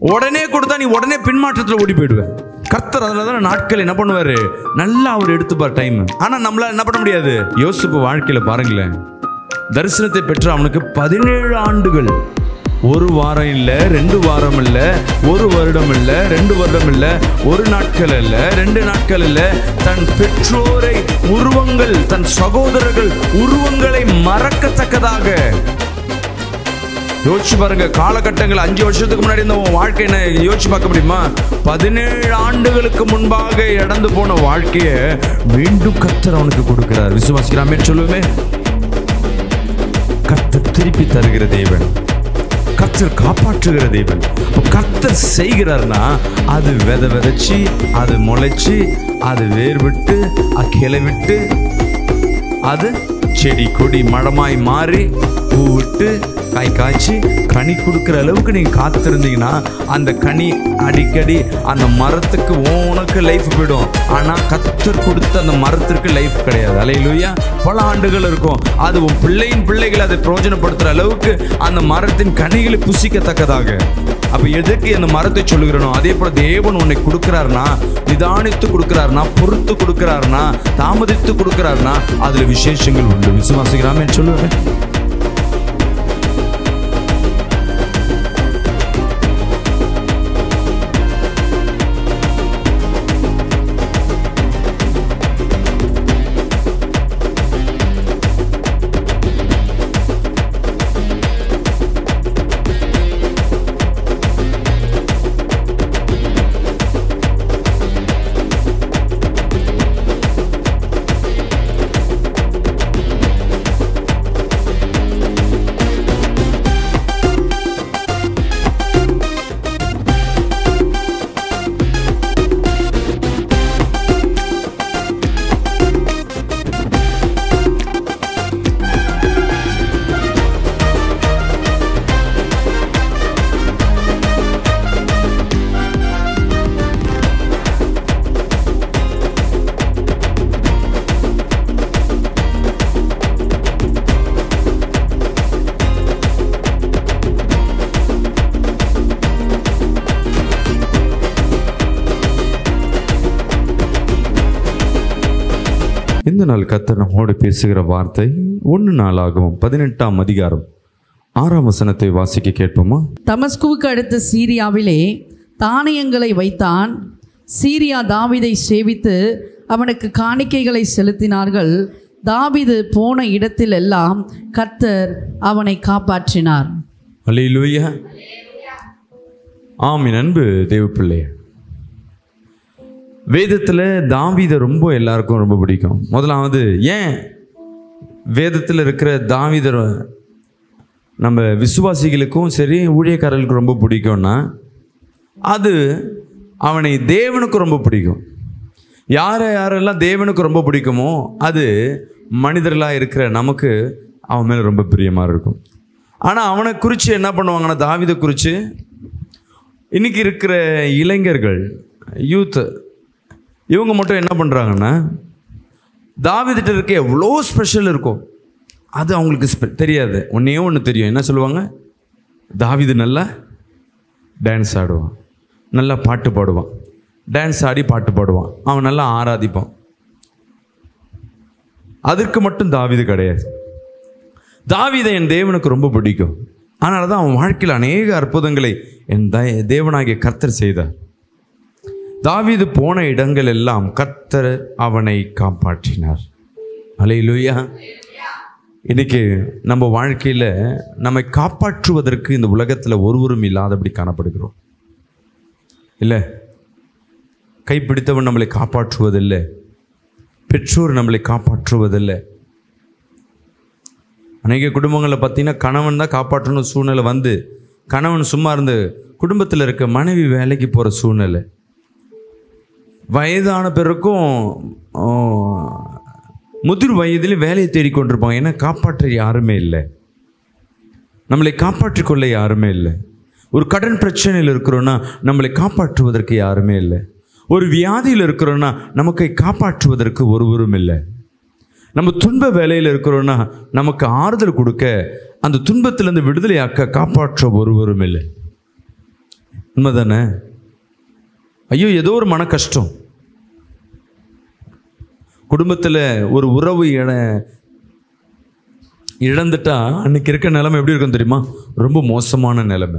உடனே கொடுத்தா நீ உடனே பின்மாற்றத்தில் ஓடி போயிடுவேன் கர்த்தர் அதில் தான் நாட்கள் என்ன பண்ணுவாரு நல்லா அவர் எடுத்துப்பார் டைம் ஆனா நம்மளால என்ன பண்ண முடியாது யோசிப்பு வாழ்க்கையில பாருங்களேன் தரிசனத்தை பெற்ற அவனுக்கு பதினேழு ஆண்டுகள் ஒரு வாரம் இல்ல ரெண்டு வாரம் இல்ல ஒரு வருடம் இல்ல ரெண்டு வருடம் இல்ல ஒரு நாட்கள் இல்ல ரெண்டு நாட்கள் இல்ல தன் பெற்றோரை உருவங்கள் தன் சகோதரர்கள் உருவங்களை மறக்கத்தக்கதாக யோசிச்சு பாருங்க காலகட்டங்கள் அஞ்சு வருஷத்துக்கு முன்னாடி இருந்த உன் வாழ்க்கை என்ன யோசிச்சு பார்க்க முடியுமா பதினேழு ஆண்டுகளுக்கு முன்பாக இழந்து போன வாழ்க்கையை மீண்டும் கத்தர் அவனுக்கு கொடுக்கிறார் விசுவாசிக்கிறாமே சொல்லுவே கத்தர் திருப்பி தருகிற தேவன் கத்தர் காப்பாற்றுகிற தேவன் அப்போ கத்தர் செய்கிறார்னா அது விதை விதைச்சு அது முளைச்சு அது வேர் விட்டு அது கிளை விட்டு அது செடி கொடி மரமாய் மாறி பூ விட்டு காய் காய்ச்சி கனி கொடுக்குற அளவுக்கு நீங்க காத்திருந்தீங்கன்னா அந்த கனி அடிக்கடி அந்த மரத்துக்கு உனக்கு லைஃப் போயிடும் ஆனா கத்தர் கொடுத்த அந்த மரத்திற்கு லைஃப் கிடையாது அலையிலுயா பல ஆண்டுகள் இருக்கும் அது உன் பிள்ளையின் பிள்ளைகளை அதை பிரயோஜனப்படுத்துற அளவுக்கு அந்த மரத்தின் கனிகளை புசிக்கத்தக்கதாக அப்ப எதுக்கு அந்த மரத்தை சொல்லுகிறனோ அதே போல தேவன் உன்னை கொடுக்கிறார்னா நிதானித்து கொடுக்கிறார்னா பொறுத்து கொடுக்கிறார்னா தாமதித்து கொடுக்கிறார்னா அதுல விசேஷங்கள் உண்டு விசுவாசிக்கிறாமே சொல்லுவேன் இந்த நாள் கத்தர் நம்மோடு பேசுகிற வார்த்தை ஒன்று நாளாகும் பதினெட்டாம் அதிகாரம் ஆறாம் வசனத்தை வாசிக்க கேட்போமா தமஸ்குவுக்கு அடுத்த சீரியாவிலே தானியங்களை வைத்தான் சீரியா தாவீதை சேவித்து அவனுக்கு காணிக்கைகளை செலுத்தினார்கள் தாவீது போன இடத்திலெல்லாம் கர்த்தர் அவனை காப்பாற்றினார் அல்லேலூயா ஆமின் அன்பு தேவ பிள்ளைய வேதத்தில் தாவீதை ரொம்ப எல்லாருக்கும் ரொம்ப பிடிக்கும் முதலாவது ஏன் வேதத்தில் இருக்கிற தாவீதை நம்ம விசுவாசிகளுக்கும் சரி ஊழியக்காரர்களுக்கும் ரொம்ப பிடிக்கும்னா அது அவனை தேவனுக்கு ரொம்ப பிடிக்கும் யாரை யாரெல்லாம் தேவனுக்கு ரொம்ப பிடிக்குமோ அது மனிதர்களாக இருக்கிற நமக்கு அவன் மேலே ரொம்ப பிரியமாக இருக்கும் ஆனால் அவனை குறித்து என்ன பண்ணுவாங்கன்னா தாவிதை குறித்து இன்னைக்கு இருக்கிற இளைஞர்கள் யூத் இவங்க மட்டும் என்ன பண்ணுறாங்கன்னா தாவிதிட்ட இருக்க எவ்வளோ ஸ்பெஷல் இருக்கும் அது அவங்களுக்கு ஸ்பெ- தெரியாது ஒன்றே ஒன்று தெரியும் என்ன சொல்லுவாங்க தாவிது நல்லா டான்ஸ் ஆடுவான் நல்லா பாட்டு பாடுவான் டான்ஸ் ஆடி பாட்டு பாடுவான் அவன் நல்லா ஆராதிப்பான் அதற்கு மட்டும் தாவீது கிடையாது தாவீதை என் தேவனுக்கு ரொம்ப பிடிக்கும் அதனால தான் அவன் வாழ்க்கையில் அநேக அற்புதங்களை என் த- தேவனாகிய கர்த்தர் செய்தார் தாவீது போன இடங்கள் எல்லாம் கர்த்தர் அவனை காப்பாற்றினார் அலையிலுயா இன்னைக்கு நம்ம வாழ்க்கையில் நம்மை காப்பாற்றுவதற்கு இந்த உலகத்தில் ஒருவரும் இல்லாதபடி காணப்படுகிறோம் இல்லை கைப்பிடித்தவன் நம்மளை காப்பாற்றுவதில்லை பெற்றோர் நம்மளை காப்பாற்றுவதில்லை அநேக குடும்பங்களில் பார்த்தீங்கன்னா கணவன் தான் காப்பாற்றணும் சூழ்நிலை வந்து கணவன் சும்மா இருந்து குடும்பத்தில் இருக்க மனைவி வேலைக்கு போகிற சூழ்நிலை வயதான பிறக்கும் ஆ, முதிர் வயதில் வேலையை தேடிக்கொண்டிருப்பாங்க ஏன்னா காப்பாற்ற யாருமே இல்லை நம்மளை காப்பாற்றிக் கொள்ள யாருமே இல்லை ஒரு கடன் பிரச்சனையில் இருக்கிறோன்னா நம்மளை காப்பாற்றுவதற்கு யாருமே இல்லை ஒரு வியாதியில் இருக்கிறோன்னா நமக்கு காப்பாற்றுவதற்கு ஒருவரும் இல்லை நம்ம துன்ப வேலையில் இருக்கிறோன்னா நமக்கு ஆறுதல் கொடுக்க அந்த துன்பத்திலிருந்து விடுதலையாக்க காப்பாற்ற ஒருவரும் இல்லை உண்மைதானே ஐயோ ஏதோ ஒரு மன கஷ்டம் குடும்பத்தில் ஒரு உறவு இழ இழந்துட்டா அன்னைக்கு இருக்க நிலைமை எப்படி இருக்கும் தெரியுமா ரொம்ப மோசமான நிலைமை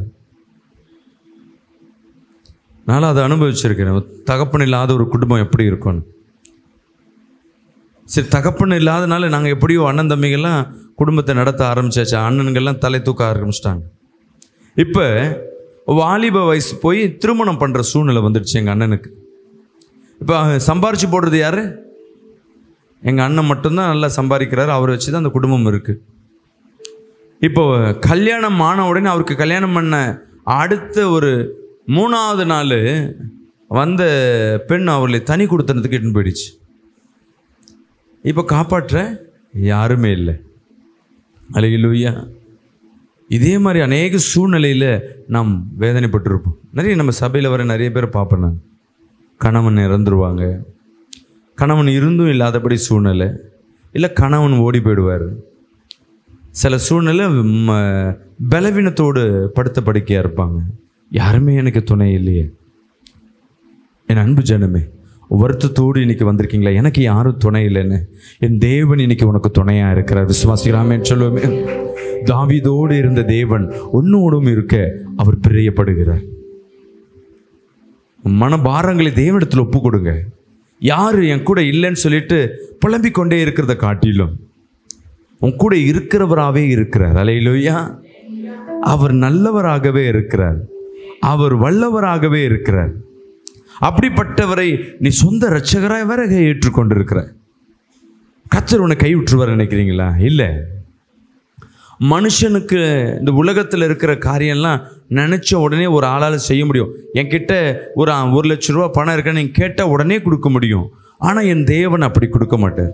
நான் அதை அனுபவிச்சிருக்கிறேன் தகப்பன் இல்லாத ஒரு குடும்பம் எப்படி இருக்கும்னு சரி தகப்பன் இல்லாதனால நாங்கள் எப்படியோ அண்ணன் தம்பிகள்லாம் குடும்பத்தை நடத்த ஆரம்பிச்சாச்சு அண்ணனுங்கள்லாம் தலை தூக்க ஆரம்பிச்சிட்டாங்க இப்போ வாலிப வயசு போய் திருமணம் பண்ணுற சூழ்நிலை வந்துடுச்சு எங்கள் அண்ணனுக்கு இப்போ சம்பாரிச்சு போடுறது யாரு எங்கள் அண்ணன் மட்டும்தான் நல்லா சம்பாதிக்கிறாரு அவரை வச்சு தான் அந்த குடும்பம் இருக்குது இப்போ கல்யாணம் ஆன உடனே அவருக்கு கல்யாணம் பண்ண அடுத்த ஒரு மூணாவது நாள் வந்த பெண் அவர்களை தனி கொடுத்தனத்துக்கு இட்டுன்னு போயிடுச்சு இப்போ காப்பாற்ற யாருமே இல்லை அலையிலுயா இதே மாதிரி அநேக சூழ்நிலையில் நாம் வேதனைப்பட்டிருப்போம் நிறைய நம்ம சபையில் வர நிறைய பேர் பார்ப்பேன் நான் கணவன் இறந்துருவாங்க கணவன் இருந்தும் இல்லாதபடி சூழ்நிலை இல்லை கணவன் ஓடி போயிடுவார் சில சூழ்நிலை ம, பலவீனத்தோடு படுத்த படுக்கையாக இருப்பாங்க யாருமே எனக்கு துணை இல்லையே என் அன்பு ஜனமே வருத்தத்தோடு இன்னைக்கு வந்திருக்கீங்களா எனக்கு யாரும் துணை இல்லைன்னு என் தேவன் இன்னைக்கு உனக்கு துணையா இருக்கிறார் விசுவாசிக்கிறாமே சொல்லுவோமே தாவீதோடு இருந்த தேவன் உன்னோடும் இருக்க அவர் பிரியப்படுகிறார் மனபாரங்களை தேவனிடத்தில் ஒப்பு கொடுங்க யாரு என் கூட இல்லைன்னு சொல்லிட்டு புலம்பிக் கொண்டே இருக்கிறத காட்டிலும் உன் கூட இருக்கிறவராகவே இருக்கிறார் அலையிலோயா அவர் நல்லவராகவே இருக்கிறார் அவர் வல்லவராகவே இருக்கிறார் அப்படிப்பட்டவரை நீ சொந்த இரட்சகராய் வர ஏற்றுக்கொண்டிருக்கிற கத்தர் உன்னை கைவிட்டுருவார் நினைக்கிறீங்களா இல்லை மனுஷனுக்கு இந்த உலகத்தில் இருக்கிற காரியம்லாம் நினச்ச உடனே ஒரு ஆளால் செய்ய முடியும் என்கிட்ட ஒரு அ- ஒரு லட்ச ரூபா பணம் இருக்குன்னு நீங்கள் கேட்டால் உடனே கொடுக்க முடியும் ஆனால் என் தேவன் அப்படி கொடுக்க மாட்டார்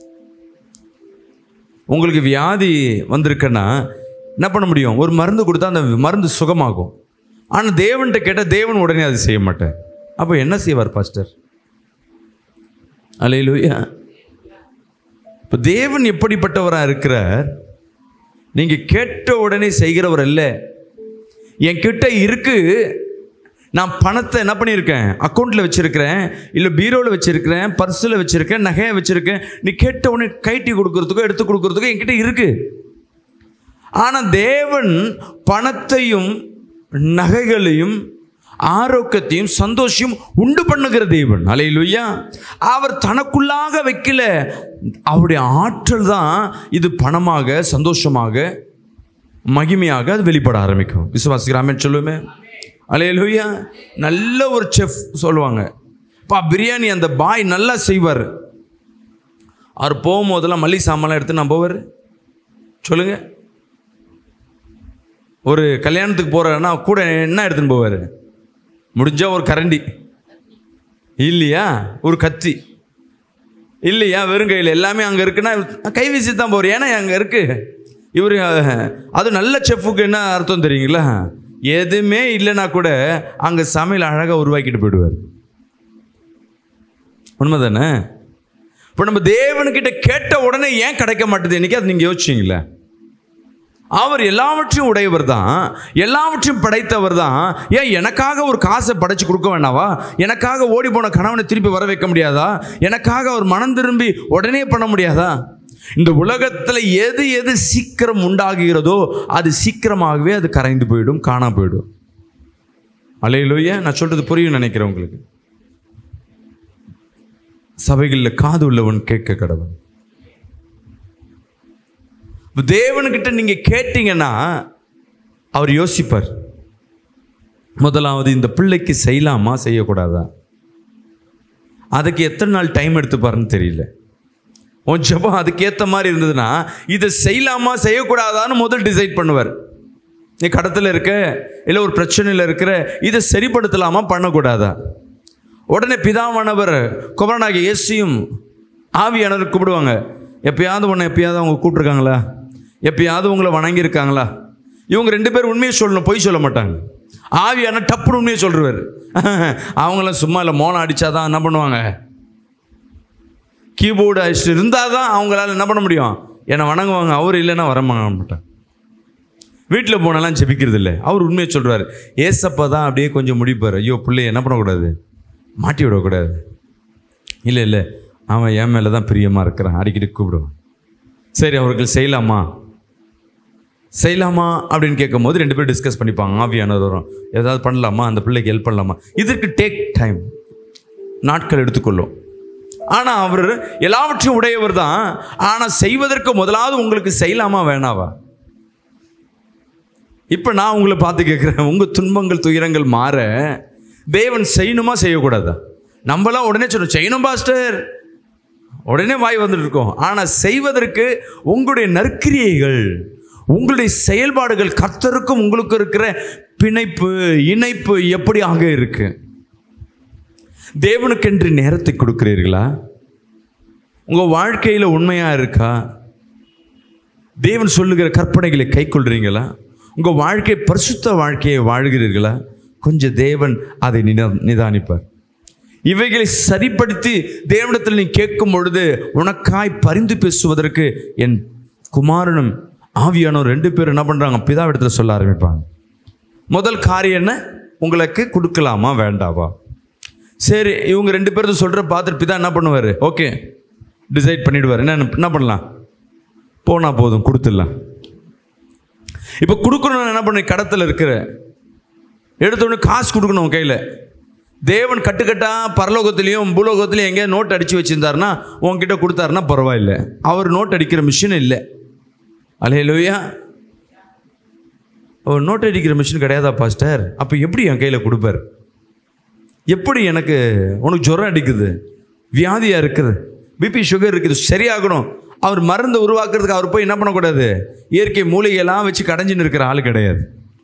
உங்களுக்கு வியாதி வந்திருக்குன்னா என்ன பண்ண முடியும் ஒரு மருந்து கொடுத்தா அந்த மருந்து சுகமாகும் ஆனால் தேவன்கிட்ட கேட்டால் தேவன் உடனே அதை செய்ய மாட்டார் அப்போ என்ன செய்வார் பாஸ்டர் அலையிலுயா இப்போ தேவன் எப்படிப்பட்டவராக இருக்கிறார் நீங்கள் கேட்ட உடனே செய்கிறவர் அல்ல என்கிட்ட இருக்கு நான் பணத்தை என்ன பண்ணியிருக்கேன் அக்கௌண்ட்டில் வச்சுருக்கிறேன் இல்லை பீரோவில் வச்சுருக்கிறேன் பர்ஸில் வச்சுருக்கேன் நகையை வச்சுருக்கேன் நீ கேட்ட உடனே கைட்டி கொடுக்கறதுக்கோ எடுத்து கொடுக்கறதுக்கோ என்கிட்ட இருக்கு ஆனால் தேவன் பணத்தையும் நகைகளையும் ஆரோக்கியத்தையும் சந்தோஷம் உண்டு பண்ணுகிற தேவன் அலையிலுயா அவர் தனக்குள்ளாக வைக்கல அவருடைய ஆற்றல் தான் இது பணமாக சந்தோஷமாக மகிமையாக அது வெளிப்பட ஆரம்பிக்கும் விசுவாசிக்கிறாமே சொல்லுவேன் அலையலுயா நல்ல ஒரு செஃப் சொல்லுவாங்க பா பிரியாணி அந்த பாய் நல்லா செய்வார் அவர் போகும்போதெல்லாம் மல்லி சாமான்லாம் எடுத்து நான் போவார் சொல்லுங்க ஒரு கல்யாணத்துக்கு போகிறாருன்னா கூட என்ன எடுத்துன்னு போவார் முடிஞ்சா ஒரு கரண்டி இல்லையா ஒரு கத்தி இல்லையா வெறும் கையில் எல்லாமே அங்கே இருக்குன்னா கை வீசி தான் போவார் ஏன்னா அங்கே இருக்கு இவர் அது நல்ல செஃப்புக்கு என்ன அர்த்தம் தெரியுங்களா எதுவுமே இல்லைன்னா கூட அங்கே சமையல் அழகாக உருவாக்கிட்டு போயிடுவார் உண்மைதானே இப்போ நம்ம தேவனுக்கிட்ட கேட்ட உடனே ஏன் கிடைக்க மாட்டேது இன்னைக்கு அது நீங்கள் யோசிச்சிங்களே அவர் எல்லாவற்றையும் உடையவர் தான் எல்லாவற்றையும் படைத்தவர் தான் ஏன் எனக்காக ஒரு காசை படைச்சு கொடுக்க வேண்டாவா எனக்காக ஓடி போன கணவனை திருப்பி வர வைக்க முடியாதா எனக்காக அவர் மனம் திரும்பி உடனே பண்ண முடியாதா இந்த உலகத்தில் எது எது சீக்கிரம் உண்டாகுகிறதோ அது சீக்கிரமாகவே அது கரைந்து போயிடும் காணா போயிடும் அலையிலோய நான் சொல்றது புரியும் நினைக்கிறேன் உங்களுக்கு சபைகளில் காது உள்ளவன் கேட்க கடவன் தேவன்கிட்ட நீங்க கேட்டீங்கன்னா அவர் யோசிப்பார் முதலாவது இந்த பிள்ளைக்கு செய்யலாமா செய்யக்கூடாதா அதுக்கு எத்தனை நாள் டைம் எடுத்துப்பாருன்னு தெரியல உன் ஜெபம் அதுக்கேற்ற மாதிரி இருந்ததுன்னா இதை செய்யலாமா செய்யக்கூடாதான்னு முதல் டிசைட் பண்ணுவார் நீ கடத்தில் இருக்க இல்லை ஒரு பிரச்சனையில் இருக்கிற இதை சரிப்படுத்தலாமா பண்ணக்கூடாதா உடனே பிதாவானவர் குமரனாகிய இயேசுயும் ஆவியானவர் கூப்பிடுவாங்க எப்பயாவது உன்னை எப்பயாவது அவங்க கூப்பிட்ருக்காங்களா எப்பயாவது உங்களை வணங்கியிருக்காங்களா இவங்க ரெண்டு பேரும் உண்மையை சொல்லணும் பொய் சொல்ல மாட்டாங்க ஆவியான டப்புன்னு உண்மையை சொல்றாரு அவங்களாம் சும்மா இல்லை மோனம் அடிச்சாதான் என்ன பண்ணுவாங்க கீபோர்டு அடிச்சுட்டு இருந்தால் தான் அவங்களால என்ன பண்ண முடியும் என்னை வணங்குவாங்க அவர் இல்லைன்னா வர மாட்டாங்க வீட்டில் போனாலாம் ஜெபிக்கிறது இல்லை அவர் உண்மையை சொல்றாரு ஏசப்பா தான் அப்படியே கொஞ்சம் முடிப்பார் ஐயோ பிள்ளை என்ன பண்ணக்கூடாது மாட்டி விடக்கூடாது இல்லை இல்லை அவன் என் மேலே தான் பிரியமாக இருக்கிறான் அடிக்கடி கூப்பிடுவான் சரி அவர்கள் செய்யலாமா செய்யலாமா அப்படின்னு கேட்கும்போது ரெண்டு பேரும் டிஸ்கஸ் பண்ணிப்பாங்க ஆவியானவர் வரும் ஏதாவது பண்ணலாமா அந்த பிள்ளைக்கு ஹெல்ப் பண்ணலாமா இதற்கு டேக் டைம் நாட்கள் எடுத்துக்கொள்ளும் ஆனால் அவர் எல்லாவற்றையும் உடையவர் தான் ஆனால் செய்வதற்கு முதலாவது உங்களுக்கு செய்யலாமா வேணாவா இப்போ நான் உங்களை பார்த்து கேட்குறேன் உங்கள் துன்பங்கள் துயரங்கள் மாற தேவன் செய்யணுமா செய்யக்கூடாதா நம்மளாம் உடனே சொல்றோம் செய்யணும் பாஸ்டர் உடனே வாய் வந்துட்டு இருக்கோம் ஆனால் செய்வதற்கு உங்களுடைய நற்கிரியைகள் உங்களுடைய செயல்பாடுகள் கர்த்தருக்கும் உங்களுக்கும் இருக்கிற பிணைப்பு இணைப்பு எப்படி ஆக இருக்கு தேவனுக்கென்று நேரத்தை கொடுக்கிறீர்களா உங்கள் வாழ்க்கையில் உண்மையாக இருக்கா தேவன் சொல்லுகிற கற்பனைகளை கை கொள்றீங்களா உங்கள் வாழ்க்கை பரிசுத்த வாழ்க்கையை வாழ்கிறீர்களா கொஞ்சம் தேவன் அதை நிதா- நிதானிப்பார் இவைகளை சரிப்படுத்தி தேவனிடத்தில் நீ கேட்கும் பொழுது உனக்காய் பரிந்து பேசுவதற்கு என் குமாரனும் ஆவியானவர் ரெண்டு பேரும் என்ன பண்ணுறாங்க பிதாவிடத்துல சொல்ல ஆரம்பிப்பாங்க முதல் காரியம் என்ன உங்களுக்கு கொடுக்கலாமா வேண்டாவா சரி இவங்க ரெண்டு பேரும் சொல்கிற பார்த்துட்டு பிதா என்ன பண்ணுவார் ஓகே டிசைட் பண்ணிடுவார் என்ன என்ன பண்ணலாம் போனால் போதும் கொடுத்துடலாம் இப்போ கொடுக்கணும்னு என்ன பண்ணி கடத்தில் இருக்கிற எடுத்த உடனே காசு கொடுக்கணும் உன் கையில் தேவன் கட்டுக்கட்டா பரலோகத்திலையும் பூலோகத்திலையும் எங்கேயா நோட் அடித்து வச்சிருந்தாருன்னா உன்கிட்ட கொடுத்தாருன்னா பரவாயில்ல அவர் நோட் அடிக்கிற மிஷின் இல்லை அலையலோயா ஒரு நோட் அடிக்கிற மிஷின் கிடையாதா பாஸ்டர் அப்போ எப்படி என் கையில் கொடுப்பார் எப்படி எனக்கு உனக்கு ஜுரம் அடிக்குது வியாதியாக இருக்குது பிபி சுகர் இருக்குது சரியாகணும் அவர் மருந்து உருவாக்குறதுக்கு அவர் போய் என்ன பண்ணக்கூடாது இயற்கை மூலிகையெல்லாம் வச்சு கடைஞ்சின்னு இருக்கிற ஆள் கிடையாது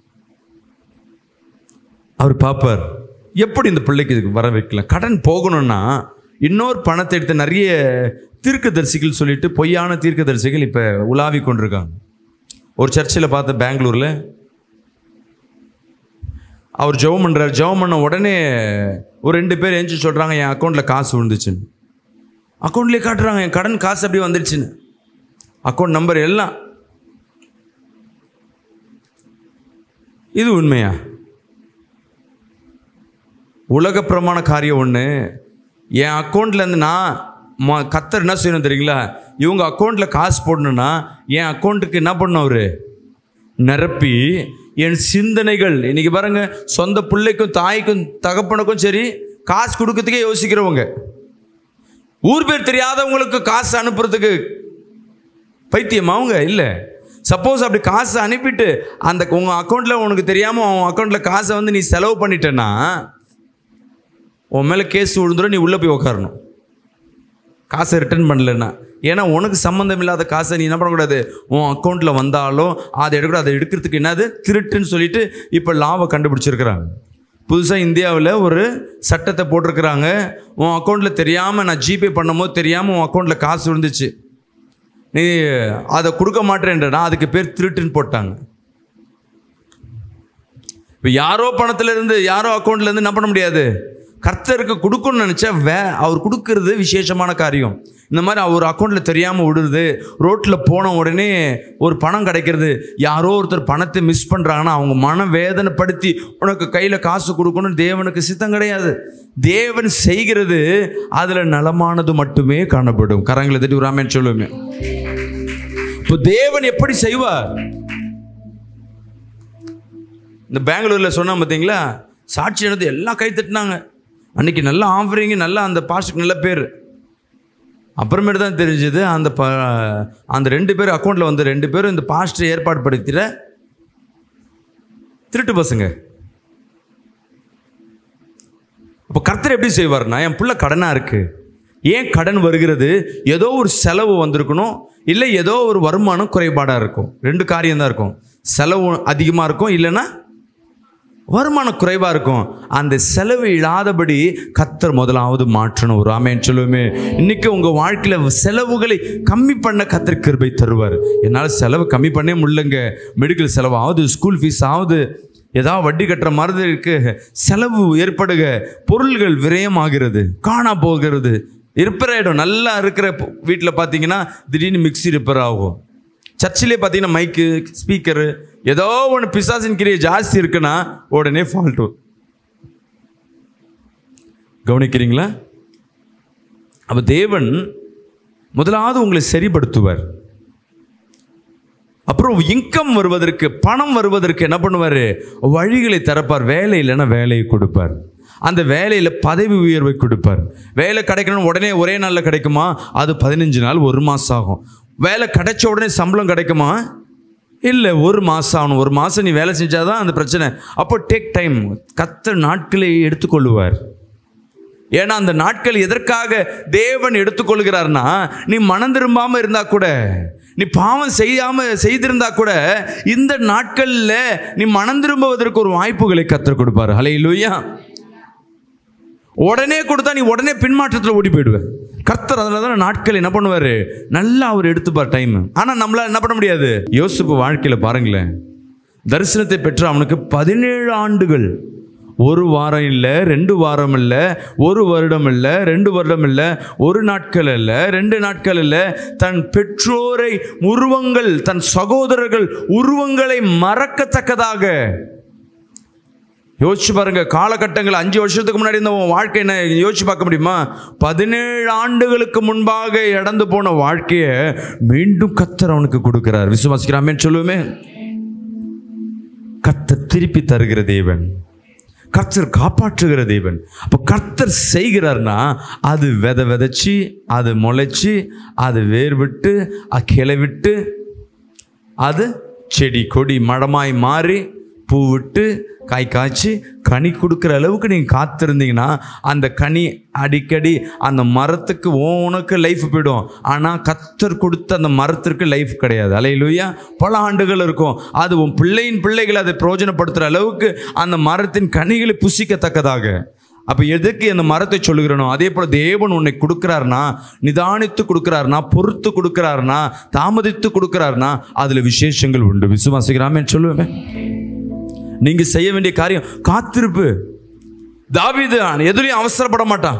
அவர் பார்ப்பார் எப்படி இந்த பிள்ளைக்கு இதுக்கு வர வைக்கலாம் கடன் போகணும்னா இன்னொரு பணத்தை எடுத்து நிறைய தீர்க்கதரிசிகள் சொல்லிட்டு பொய்யான தீர்க்கதரிசிகள் இப்போ உலாவி கொண்டிருக்காங்க ஒரு சர்ச்சில் பார்த்த பெங்களூரில் அவர் ஜெபம் பண்ணுறாரு ஜெபம் பண்ண உடனே ஒரு ரெண்டு பேர் எஞ்சி சொல்கிறாங்க என் அக்கௌண்ட்டில் காசு விழுந்துச்சுன்னு அக்கௌண்ட்லேயே காட்டுறாங்க என் கடன் காசு அப்படியே வந்துடுச்சுன்னு அக்கௌண்ட் நம்பர் எல்லாம் இது உண்மையா உலக பிரமாண காரியம் ஒன்று என் அக்கௌண்ட்லேருந்து நான் ம கத்தர் என்ன செய்யணும் தெரியுங்களா இவங்க அக்கௌண்ட்டில் காசு போடணுன்னா என் அக்கௌண்ட்டுக்கு என்ன பண்ணணும் அவரு நிரப்பி என் சிந்தனைகள் இன்னைக்கு பாருங்க சொந்த பிள்ளைக்கும் தாய்க்கும் தகப்பனுக்கும் சரி காசு கொடுக்கறதுக்கே யோசிக்கிறவங்க ஊர் பேர் தெரியாதவங்களுக்கு காசு அனுப்புறதுக்கு பைத்தியம் அவங்க இல்லை சப்போஸ் அப்படி காசு அனுப்பிட்டு அந்த உங்கள் அக்கௌண்ட்டில் உனக்கு தெரியாமல் உன் அக்கௌண்ட்டில் காசை வந்து நீ செலவு பண்ணிட்டேன்னா உன் மேலே கேஸ் விழுந்துடும் நீ உள்ளே போய் உக்காரணும் காசை ரிட்டர்ன் பண்ணலன்னா ஏன்னா உனக்கு சம்மந்தம் இல்லாத காசை நீ என்ன பண்ணக்கூடாது உன் அக்கௌண்ட்டில் வந்தாலும் அதை எடுக்கக்கூடாது அதை எடுக்கிறதுக்கு என்னது திருட்டுன்னு சொல்லிட்டு இப்போ லாவை கண்டுபிடிச்சிருக்கிறாங்க புதுசாக இந்தியாவில் ஒரு சட்டத்தை போட்டிருக்கிறாங்க உன் அக்கௌண்ட்டில் தெரியாமல் நான் ஜிபே பண்ணும்போது தெரியாமல் உன் அக்கௌண்ட்டில் காசு விழுந்துச்சு நீ அதை கொடுக்க மாட்டேன்றனா அதுக்கு பேர் திருட்டுன்னு போட்டாங்க இப்போ யாரோ பணத்துல இருந்து யாரோ அக்கௌண்ட்ல இருந்து என்ன பண்ண முடியாது கர்த்தருக்கு கொடுக்கணும்னு நினச்சா வே அவர் கொடுக்கறது விசேஷமான காரியம் இந்த மாதிரி அவர் அக்கௌண்ட்டில் தெரியாமல் விடுறது ரோட்டில் போன உடனே ஒரு பணம் கிடைக்கிறது யாரோ ஒருத்தர் பணத்தை மிஸ் பண்ணுறாங்கன்னா அவங்க மன வேதனைப்படுத்தி உனக்கு கையில் காசு கொடுக்கணும் தேவனுக்கு சித்தம் கிடையாது தேவன் செய்கிறது அதில் நலமானது மட்டுமே காணப்படும் கரங்களை தட்டி ராமேன்னு சொல்லுவேன் இப்போ தேவன் எப்படி செய்வார் இந்த பெங்களூரில் சொன்னோம் பார்த்தீங்களா சாட்சி எடுத்து எல்லாம் கை தட்டினாங்க அன்னைக்கு நல்லா ஆஃபரிங்க நல்லா அந்த பாஸ்டுக்கு நல்ல பேர் அப்புறமேட்டு தான் தெரிஞ்சது அந்த ப அந்த ரெண்டு பேர் அக்கௌண்ட்டில் வந்து ரெண்டு பேரும் இந்த பாஸ்டர் ஏற்பாடு படுத்திட திருட்டு பசங்க அப்போ கர்த்தர் எப்படி செய்வார்னா என் புள்ள கடனாக இருக்குது ஏன் கடன் வருகிறது ஏதோ ஒரு செலவு வந்திருக்கணும் இல்லை ஏதோ ஒரு வருமானம் குறைபாடாக இருக்கும் ரெண்டு காரியம் தான் இருக்கும் செலவு அதிகமாக இருக்கும் இல்லைன்னா வருமானம் குறைவாக இருக்கும் அந்த செலவு இல்லாதபடி கத்தர் முதலாவது மாற்றணும் ஒரு ஆமேன்னு சொல்லுவோமே இன்னைக்கு உங்கள் வாழ்க்கையில் செலவுகளை கம்மி பண்ண கத்தர் கிருபை தருவார் என்னால் செலவு கம்மி பண்ணே முடியலங்க மெடிக்கல் செலவு ஆகுது ஸ்கூல் ஃபீஸ் ஆகுது ஏதாவது வட்டி கட்டுற மாதிரி இருக்கு செலவு ஏற்படுக பொருள்கள் விரயமாகிறது காணா போகிறது ரிப்பேர் ஆகிடும் நல்லா இருக்கிற வீட்டில் பார்த்தீங்கன்னா திடீர்னு மிக்ஸி ரிப்பேர் ஆகும் சர்ச்சிலே பார்த்தீங்கன்னா மைக்கு ஸ்பீக்கரு ஏதோ ஒன்று பிசாசின் கிரியை ஜாஸ்தி இருக்குன்னா உடனே ஃபால்ட் கவனிக்கிறீங்களா அப்ப தேவன் முதலாவது உங்களை சரிப்படுத்துவார் அப்புறம் இன்கம் வருவதற்கு பணம் வருவதற்கு என்ன பண்ணுவார் வழிகளை திறப்பார் வேலை இல்லைன்னா வேலையை கொடுப்பார் அந்த வேலையில் பதவி உயர்வை கொடுப்பார் வேலை கிடைக்கணும் உடனே ஒரே நாளில் கிடைக்குமா அது பதினஞ்சு நாள் ஒரு மாதம் ஆகும் வேலை கிடைச்ச உடனே சம்பளம் கிடைக்குமா இல்லை ஒரு மாதம் ஆகணும் ஒரு மாதம் நீ வேலை செஞ்சாதான் அந்த பிரச்சனை அப்போ டேக் டைம் கத்த நாட்களை எடுத்துக்கொள்ளுவார் ஏன்னா அந்த நாட்கள் எதற்காக தேவன் எடுத்துக்கொள்கிறார்னா நீ மனம் திரும்பாம இருந்தா கூட நீ பாவம் செய்யாம செய்திருந்தா கூட இந்த நாட்கள்ல நீ மனம் திரும்புவதற்கு ஒரு வாய்ப்புகளை கத்தர் கொடுப்பாரு ஹலே லூயா உடனே கொடுத்தா நீ உடனே பின்மாற்றத்தில் ஓடி போயிடுவேன் கர்த்தர் அதில் தான் நாட்கள் என்ன பண்ணுவார் நல்லா அவர் எடுத்துப்பார் டைம் ஆனால் நம்மளால் என்ன பண்ண முடியாது யோசிப்பு வாழ்க்கையில் பாருங்களேன் தரிசனத்தை பெற்று அவனுக்கு பதினேழு ஆண்டுகள் ஒரு வாரம் இல்லை ரெண்டு வாரம் இல்லை ஒரு வருடம் இல்லை ரெண்டு வருடம் இல்லை ஒரு நாட்கள் இல்லை ரெண்டு நாட்கள் இல்லை தன் பெற்றோரை உருவங்கள் தன் சகோதரர்கள் உருவங்களை மறக்கத்தக்கதாக யோசிச்சு பாருங்க காலகட்டங்கள் அஞ்சு வருஷத்துக்கு முன்னாடி இருந்த உன் வாழ்க்கை என்ன யோசிச்சு பார்க்க முடியுமா பதினேழு ஆண்டுகளுக்கு முன்பாக இழந்து போன வாழ்க்கையை மீண்டும் கத்தர் அவனுக்கு கொடுக்கிறார் விசுவாசிக்கிறாமேன்னு சொல்லுவோமே கத்தர் திருப்பி தருகிற தேவன் கர்த்தர் காப்பாற்றுகிற தேவன் அப்போ கர்த்தர் செய்கிறார்னா அது விதை விதைச்சி அது முளைச்சி அது வேர் விட்டு அது கிளை விட்டு அது செடி கொடி மடமாய் மாறி பூ விட்டு காய் காய்ச்சி கனி கொடுக்குற அளவுக்கு நீங்கள் காத்திருந்தீங்கன்னா அந்த கனி அடிக்கடி அந்த மரத்துக்கு உனக்கு லைஃப் போயிடும் ஆனால் கத்தர் கொடுத்த அந்த மரத்திற்கு லைஃப் கிடையாது அலையிலுயா பல ஆண்டுகள் இருக்கும் அது உன் பிள்ளையின் பிள்ளைகள் அதை பிரயோஜனப்படுத்துகிற அளவுக்கு அந்த மரத்தின் கனிகளை புசிக்கத்தக்கதாக அப்போ எதுக்கு அந்த மரத்தை சொல்லுகிறனோ அதே போல் தேவன் உன்னை கொடுக்குறாருனா நிதானித்து கொடுக்குறாருனா பொறுத்து கொடுக்குறாருனா தாமதித்து கொடுக்குறாருனா அதில் விசேஷங்கள் உண்டு விசுவாசிக்கிறாமே சொல்லுவேன் நீங்க செய்ய வேண்டிய காரியம் காத்திருப்பு தாவீது எதுலையும் அவசரப்பட மாட்டான்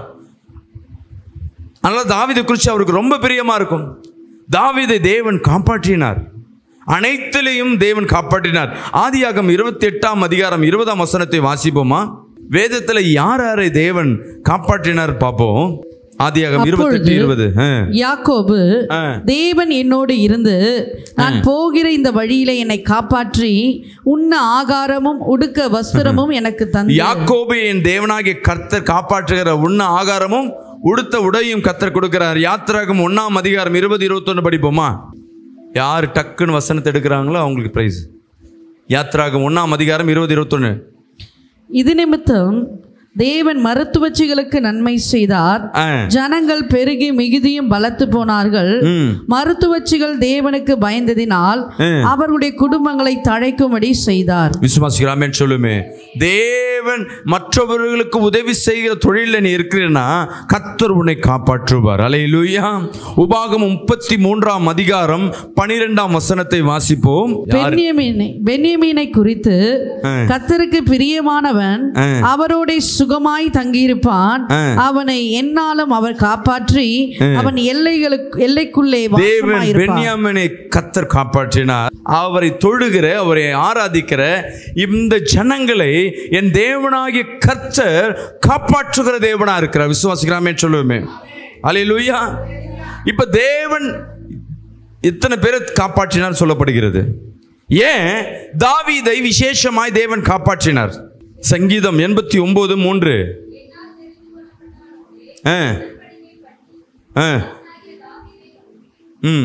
அதனால தாவீதை குறித்து அவருக்கு ரொம்ப பிரியமா இருக்கும் தாவீதை தேவன் காப்பாற்றினார் அனைத்திலையும் தேவன் காப்பாற்றினார் ஆதியாகம் இருபத்தி எட்டாம் அதிகாரம் இருபதாம் வசனத்தை வாசிப்போமா வேதத்தில் யார் யாரை தேவன் காப்பாற்றினார் பார்ப்போம் ஆதியாகம் இருபத்தி எட்டு இருபது யாக்கோபு ஆ. தேவன் என்னோடு இருந்து நான் போகிற இந்த வழியில என்னை காப்பாற்றி உண்ண ஆகாரமும் உடுக்க வஸ்திரமும் எனக்கு தந்து யாக்கோபு என் தேவனாகிய கர்த்தர் காப்பாற்றுகிற உண்ண ஆகாரமும் உடுத்த உடையும் கர்த்தர் கொடுக்கிறார் யாத்திராகம் ஒண்ணாம் அதிகாரம் இருபது இருபத்தொன்னு படிப்போமா யார் டக்குன்னு வசனத்தை எடுக்கிறாங்களோ அவங்களுக்கு பிரைஸ் யாத்திராகம் ஒண்ணாம் அதிகாரம் இருபது இருபத்தொன்னு இது நிமித்தம் தேவன் மருத்துவச்சிகளுக்கு நன்மை செய்தார் ஆ ஜனங்கள் பெருகி மிகுதியும் பலத்து போனார்கள் ம் மருத்துவச்சிகள் தேவனுக்கு பயந்ததினால் அவர்களுடைய குடும்பங்களை தழைக்கும்படி செய்தார் விசுவாசிக்கிறாமேன்னு சொல்லுமே தேவன் மற்றவர்களுக்கு உதவி செய்கிற தொழிலில் நீ இருக்கிறன்னா கத்தர் உன்னை காப்பாற்றுவார் அலையிலுயா உபாகம் முப்பத்தி மூன்றாம் அதிகாரம் பனிரெண்டாம் வசனத்தை வாசிப்போம் யார் பென்யமீனை பென்யமீனை குறித்து கத்தருக்கு பிரியமானவன் அவரோட சுகமாய் தங்கியிருப்பான் அவனை என்னாலும் அவர் காப்பாற்றி அவன் எல்லைகளுக்கு எல்லைக்குள்ளே தேவன் வாசமாயிருப்பான் பென்யாமினை கத்தர் காப்பாற்றினார் அவரை தொழுகிற அவரை ஆராதிக்கிற இந்த ஜனங்களை என் தேவனாகிய கர்த்தர் காப்பாற்றுகிற தேவனா இருக்கிறார் விசுவாசிக்கிறாமே சொல்லுவோமே அல்லேலூயா இப்ப தேவன் இத்தனை பேரை காப்பாற்றினார் சொல்லப்படுகிறது ஏன் தாவீதை விசேஷமாய் தேவன் காப்பாற்றினார் சங்கீதம் எண்பத்தி ஒன்பது மூன்று ஆ ஆ ம்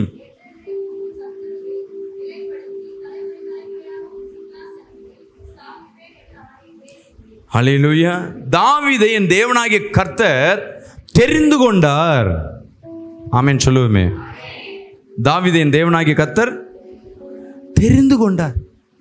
ஹalleluya தாவீதை என் தேவனாகிய கர்த்தர் தெரிந்து கொண்டார் ஆமென் சொல்லுவோமே தாவீதை என் தேவனாகிய கர்த்தர் தெரிந்து கொண்டார்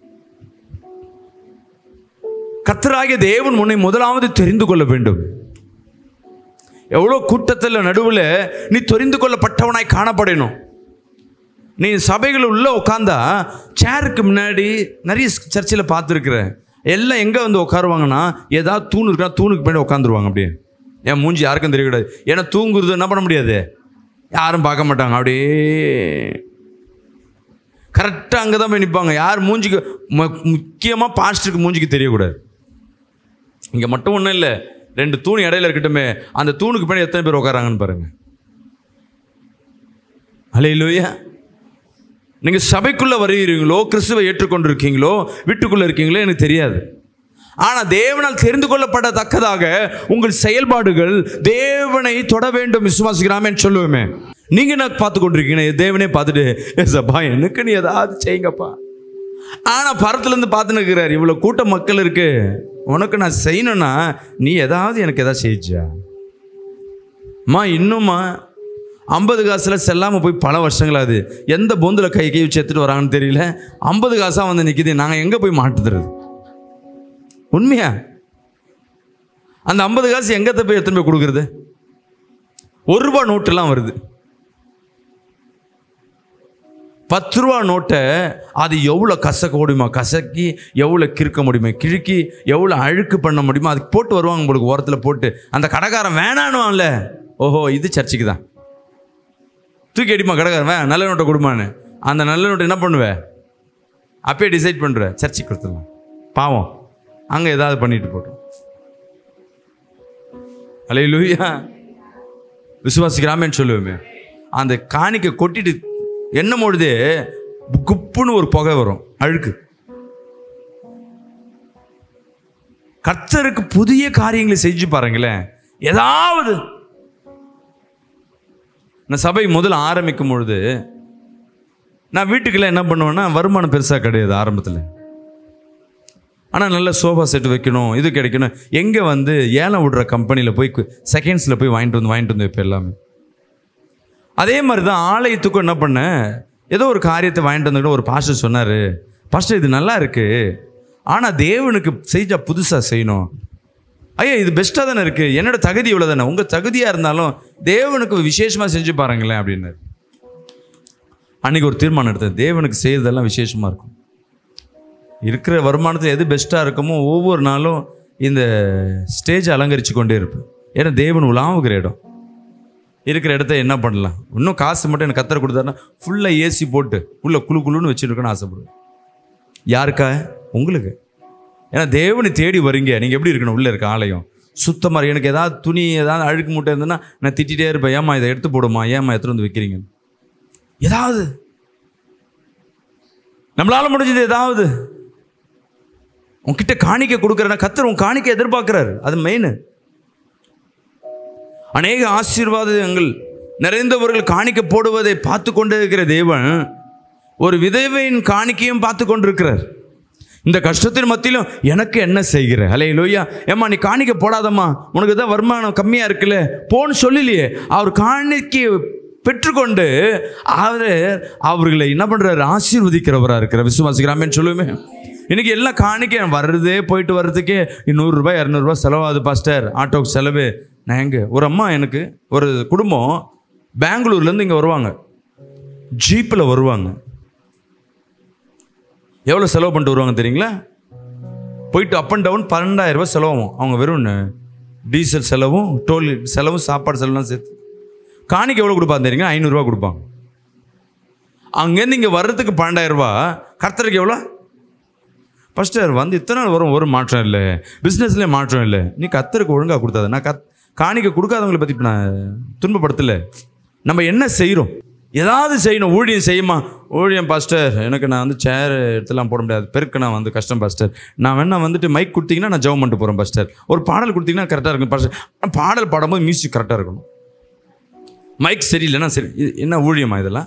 கர்த்தராகிய தேவன் உன்னை முதலாவது தெரிந்து கொள்ள வேண்டும் எவ்வளோ கூட்டத்தில் நடுவில் நீ தெரிந்து கொள்ளப்பட்டவனாய் காணப்படணும் நீ சபைகள் உள்ள உட்காந்தா சேருக்கு முன்னாடி நிறைய சர்ச்சில் பார்த்துருக்குறேன் எல்லாம் எங்கே வந்து உட்காருவாங்கன்னா ஏதாவது தூண் இருக்கா தூணுக்கு பின்னாடி உட்காந்துருவாங்க அப்படியே என் மூஞ்சி யாருக்கும் தெரியக்கூடாது ஏன்னா தூங்குறது என்ன பண்ண முடியாது யாரும் பார்க்க மாட்டாங்க அப்படியே கரெக்டாக அங்கே தான் போய் நிற்பாங்க யார் மூஞ்சிக்கு முக்கியமாக பாஸ்டருக்கு மூஞ்சிக்கு தெரியக்கூடாது இங்கே மட்டும் ஒன்றும் இல்லை ரெண்டு தூண் இடையில இருக்கட்டுமே அந்த தூணுக்கு பின்னாடி எத்தனை பேர் உட்காராங்கன்னு பாருங்க அலையிலூயா நீங்கள் சபைக்குள்ளே வருகிறீங்களோ கிறிஸ்துவை ஏற்றுக்கொண்டிருக்கீங்களோ வீட்டுக்குள்ளே இருக்கீங்களோ எனக்கு தெரியாது ஆனால் தேவனால் தெரிந்து கொள்ளப்படத்தக்கதாக உங்கள் செயல்பாடுகள் தேவனை தொட வேண்டும் விசுவாசிக்கிறாமேன்னு சொல்லுவேமே நீங்கள் என்ன பார்த்து கொண்டிருக்கீங்க தேவனே பார்த்துட்டு ஏசப்பா எனக்கு நீ ஏதாவது செய்யுங்கப்பா ஆனால் பரத்துலேருந்து பார்த்துன்னு இருக்கிறார் இவ்வளோ கூட்ட மக்கள் இருக்கு உனக்கு நான் செய்யணும்னா நீ ஏதாவது எனக்கு ஏதாவது செய்யிச்சா அம்மா இன்னும்மா ஐம்பது காசில் செல்லாமல் போய் பல வருஷங்களாகுது எந்த பொந்தில் கை கை வச்சு எடுத்துட்டு வராங்கன்னு தெரியல ஐம்பது காசாக வந்து நிற்கிது நாங்கள் எங்கே போய் மாட்டுறது உண்மையா அந்த ஐம்பது காசு எங்கத்த போய் எடுத்துன்னு போய் கொடுக்குறது ஒரு ரூபா நோட்டெல்லாம் வருது பத்து ரூபா நோட்டை அது எவ்வளோ கசக்க முடியுமா கசக்கி எவ்வளோ கிறுக்க முடியுமா கிழுக்கி எவ்வளோ அழுக்கு பண்ண முடியுமா அதுக்கு போட்டு வருவாங்க உங்களுக்கு ஓரத்தில் போட்டு அந்த கடைக்காரன் வேணானுவான்ல ஓஹோ இது சர்ச்சுக்கு தான் தூக்கி அடிமா கடைக்காரன் வே நல்ல நோட்டை கொடுமான்னு அந்த நல்ல நோட்டை என்ன பண்ணுவ அப்பயே டிசைட் பண்ணுற சர்ச்சுக்கு கொடுத்துடலாம் பாவம் அங்கே ஏதாவது பண்ணிட்டு போட்டோம் அலே லூயா விசுவாசிக்கிறாமேன்னு சொல்லுவோமே அந்த காணிக்கை கொட்டிட்டு என்ன பொழுது குப்புன்னு ஒரு புகை வரும் அழுக்கு கர்த்தருக்கு புதிய காரியங்களை செஞ்சு பாருங்களேன் ஏதாவது நான் சபை முதல்ல ஆரம்பிக்கும் பொழுது நான் வீட்டுக்குள்ள என்ன பண்ணுவேன்னா வருமானம் பெருசாக கிடையாது ஆரம்பத்தில் ஆனால் நல்ல சோஃபா செட் வைக்கணும் இது கிடைக்கணும் எங்கே வந்து ஏலம் விடுற கம்பெனியில் போய் செகண்ட்ஸில் போய் வாங்கிட்டு வந்து வாங்கிட்டு வந்து வைப்பேன் எல்லாமே அதே மாதிரி தான் ஆலயத்துக்கும் என்ன பண்ணேன் ஏதோ ஒரு காரியத்தை வாங்கிட்டு வந்துக்கிட்ட ஒரு பாஸ்டர் சொன்னார் பாஸ்டர் இது நல்லா இருக்கு ஆனால் தேவனுக்கு செஞ்சா புதுசாக செய்யணும் ஐயா இது பெஸ்ட்டாக தானே இருக்குது என்னோட தகுதி இவ்வளோ தானே உங்கள் தகுதியாக இருந்தாலும் தேவனுக்கு விசேஷமாக செஞ்சு பாருங்களேன் அப்படின்னாரு அன்னைக்கு ஒரு தீர்மானம் எடுத்தேன் தேவனுக்கு செய்கிறதெல்லாம் விசேஷமாக இருக்கும் இருக்கிற வருமானத்தில் எது பெஸ்ட்டாக இருக்குமோ ஒவ்வொரு நாளும் இந்த ஸ்டேஜ் அலங்கரித்து கொண்டே இருப்பேன் ஏன்னா தேவன் உலாவுகிற இடம் இருக்கிற இடத்த என்ன பண்ணலாம் இன்னும் காசு மட்டும் எனக்கு கத்தரை கொடுத்தாருன்னா ஃபுல்லாக ஏசி போட்டு உள்ள குழு குழுன்னு வச்சுருக்கேன்னு ஆசைப்படுவேன் யாருக்கா உங்களுக்கு ஏன்னா தேவனை தேடி வரீங்க நீங்கள் எப்படி இருக்கணும் உள்ளே இருக்க ஆலயம் சுத்தமாக எனக்கு ஏதாவது துணி ஏதாவது அழுக்கு மூட்டை இருந்ததுன்னா நான் திட்டிகிட்டே இருப்பேன் ஏம்மா இதை எடுத்து போடுமா ஏம்மா எடுத்துட்டு வந்து வைக்கிறீங்க ஏதாவது நம்மளால முடிஞ்சது ஏதாவது உன்கிட்ட காணிக்கை கொடுக்குறேன்னா கத்தர் உன் காணிக்கை எதிர்பார்க்குறாரு அது மெயின் அநேக ஆசீர்வாதங்கள் நிறைந்தவர்கள் காணிக்க போடுவதை பார்த்து கொண்டே இருக்கிற தேவன் ஒரு விதவையின் காணிக்கையும் பார்த்து கொண்டிருக்கிறார் இந்த கஷ்டத்தின் மத்தியிலும் எனக்கு என்ன செய்கிற அலே லோய்யா ஏம்மா நீ காணிக்க போடாதம்மா உனக்கு தான் வருமானம் கம்மியாக இருக்குல்ல போன்னு சொல்லலையே அவர் காணிக்கை பெற்றுக்கொண்டு அவர் அவர்களை என்ன பண்ணுறாரு ஆசீர்வதிக்கிறவராக இருக்கிற விசுவாசிக்கிறாமேன்னு சொல்லுவேமே இன்னைக்கு எல்லாம் காணிக்க வர்றதே போயிட்டு வர்றதுக்கே நூறுரூபா இரநூறுபா செலவாகுது பாஸ்டர் ஆட்டோக்கு செலவு நான் எங்கே ஒரு அம்மா எனக்கு ஒரு குடும்பம் பெங்களூர்லேருந்து இங்கே வருவாங்க ஜீப்பில் வருவாங்க எவ்வளோ செலவு பண்ணிட்டு வருவாங்க தெரியுங்களா போயிட்டு அப் அண்ட் டவுன் பன்னெண்டாயிரம் ரூபாய் செலவாகும் அவங்க வெறும் டீசல் செலவும் டோல் செலவும் சாப்பாடு செலவுலாம் சேர்த்து காணிக்கு எவ்வளோ கொடுப்பாங்க தெரியுங்க ஐநூறுரூவா கொடுப்பாங்க அங்கேருந்து இங்கே வர்றதுக்கு பன்னெண்டாயிரம் ரூபா கர்த்தருக்கு எவ்வளோ ஃபஸ்ட்டு வந்து இத்தனை நாள் வரும் ஒரு மாற்றம் இல்லை பிஸ்னஸ்லேயே மாற்றம் இல்லை நீ கத்தருக்கு ஒழுங்காக கொடுத்தாத நான் கத் காணிக்க கொடுக்காதவங்களை பற்றி இப்போ நான் துன்பப்படுத்தலை நம்ம என்ன செய்கிறோம் ஏதாவது செய்யணும் ஊழியம் செய்யுமா ஊழியம் பாஸ்டர் எனக்கு நான் வந்து சேர் எடுத்துலாம் போட முடியாது பெருக்கு நான் வந்து கஷ்டம் பாஸ்டர் நான் வேணா வந்துட்டு மைக் கொடுத்தீங்கன்னா நான் ஜெபம் பண்ணிட்டு போகிறேன் பாஸ்டர் ஒரு பாடல் கொடுத்தீங்கன்னா கரெக்டாக இருக்கும் பாஸ்டர் ஆனா பாடல் பாடும்போது மியூசிக் கரெக்டாக இருக்கணும் மைக் சரியில்லைன்னா சரி இது என்ன ஊழியமா இதெல்லாம்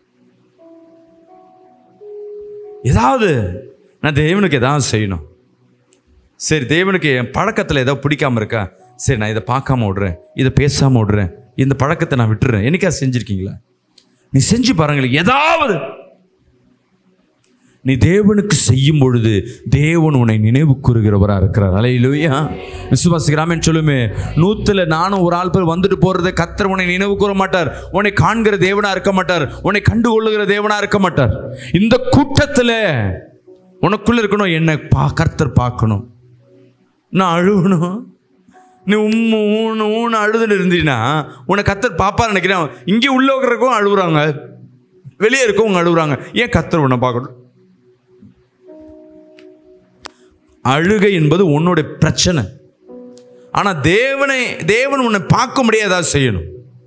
ஏதாவது நான் தேவனுக்கு ஏதாவது செய்யணும் சரி தேவனுக்கு என் பழக்கத்தில் ஏதோ பிடிக்காம இருக்கா சரி நான் இதை பார்க்காம விடுறேன் இதை பேசாமல் விடுறேன் இந்த பழக்கத்தை நான் விட்டுறேன் என்னைக்கா செஞ்சுருக்கீங்களா நீ செஞ்சு பாருங்களேன் ஏதாவது நீ தேவனுக்கு செய்யும் பொழுது தேவன் உன்னை நினைவு கூறுகிறவராக இருக்கிறார் அலையிலுயா விசுவாசிக்கிறாமேன்னு சொல்லுமே நூத்துல நானும் ஒரு ஆள் பேர் வந்துட்டு போறதை கத்தர் உன்னை நினைவு கூற மாட்டார் உன்னை காண்கிற தேவனா இருக்க மாட்டார் உன்னை கண்டு கொள்ளுகிற தேவனா இருக்க மாட்டார் இந்த கூட்டத்தில் உனக்குள்ள இருக்கணும் என்னை பா கர்த்தர் பார்க்கணும் நான் அழுகணும் நீ உம்மு ஊன்னு ஊன்னு அழுதுன்னு இருந்தீங்கன்னா உன்னை கத்தர் பாப்பா நினைக்கிறேன் இங்கே உள்ள இருக்கிறக்கும் அழுகுறாங்க வெளியே இருக்கவங்க அழுகுறாங்க ஏன் கத்தர் உன்னை பார்க்கணும் அழுகை என்பது உன்னுடைய பிரச்சனை ஆனா தேவனை தேவன் உன்னை பார்க்க முடியாது ஏதாவது செய்யணும்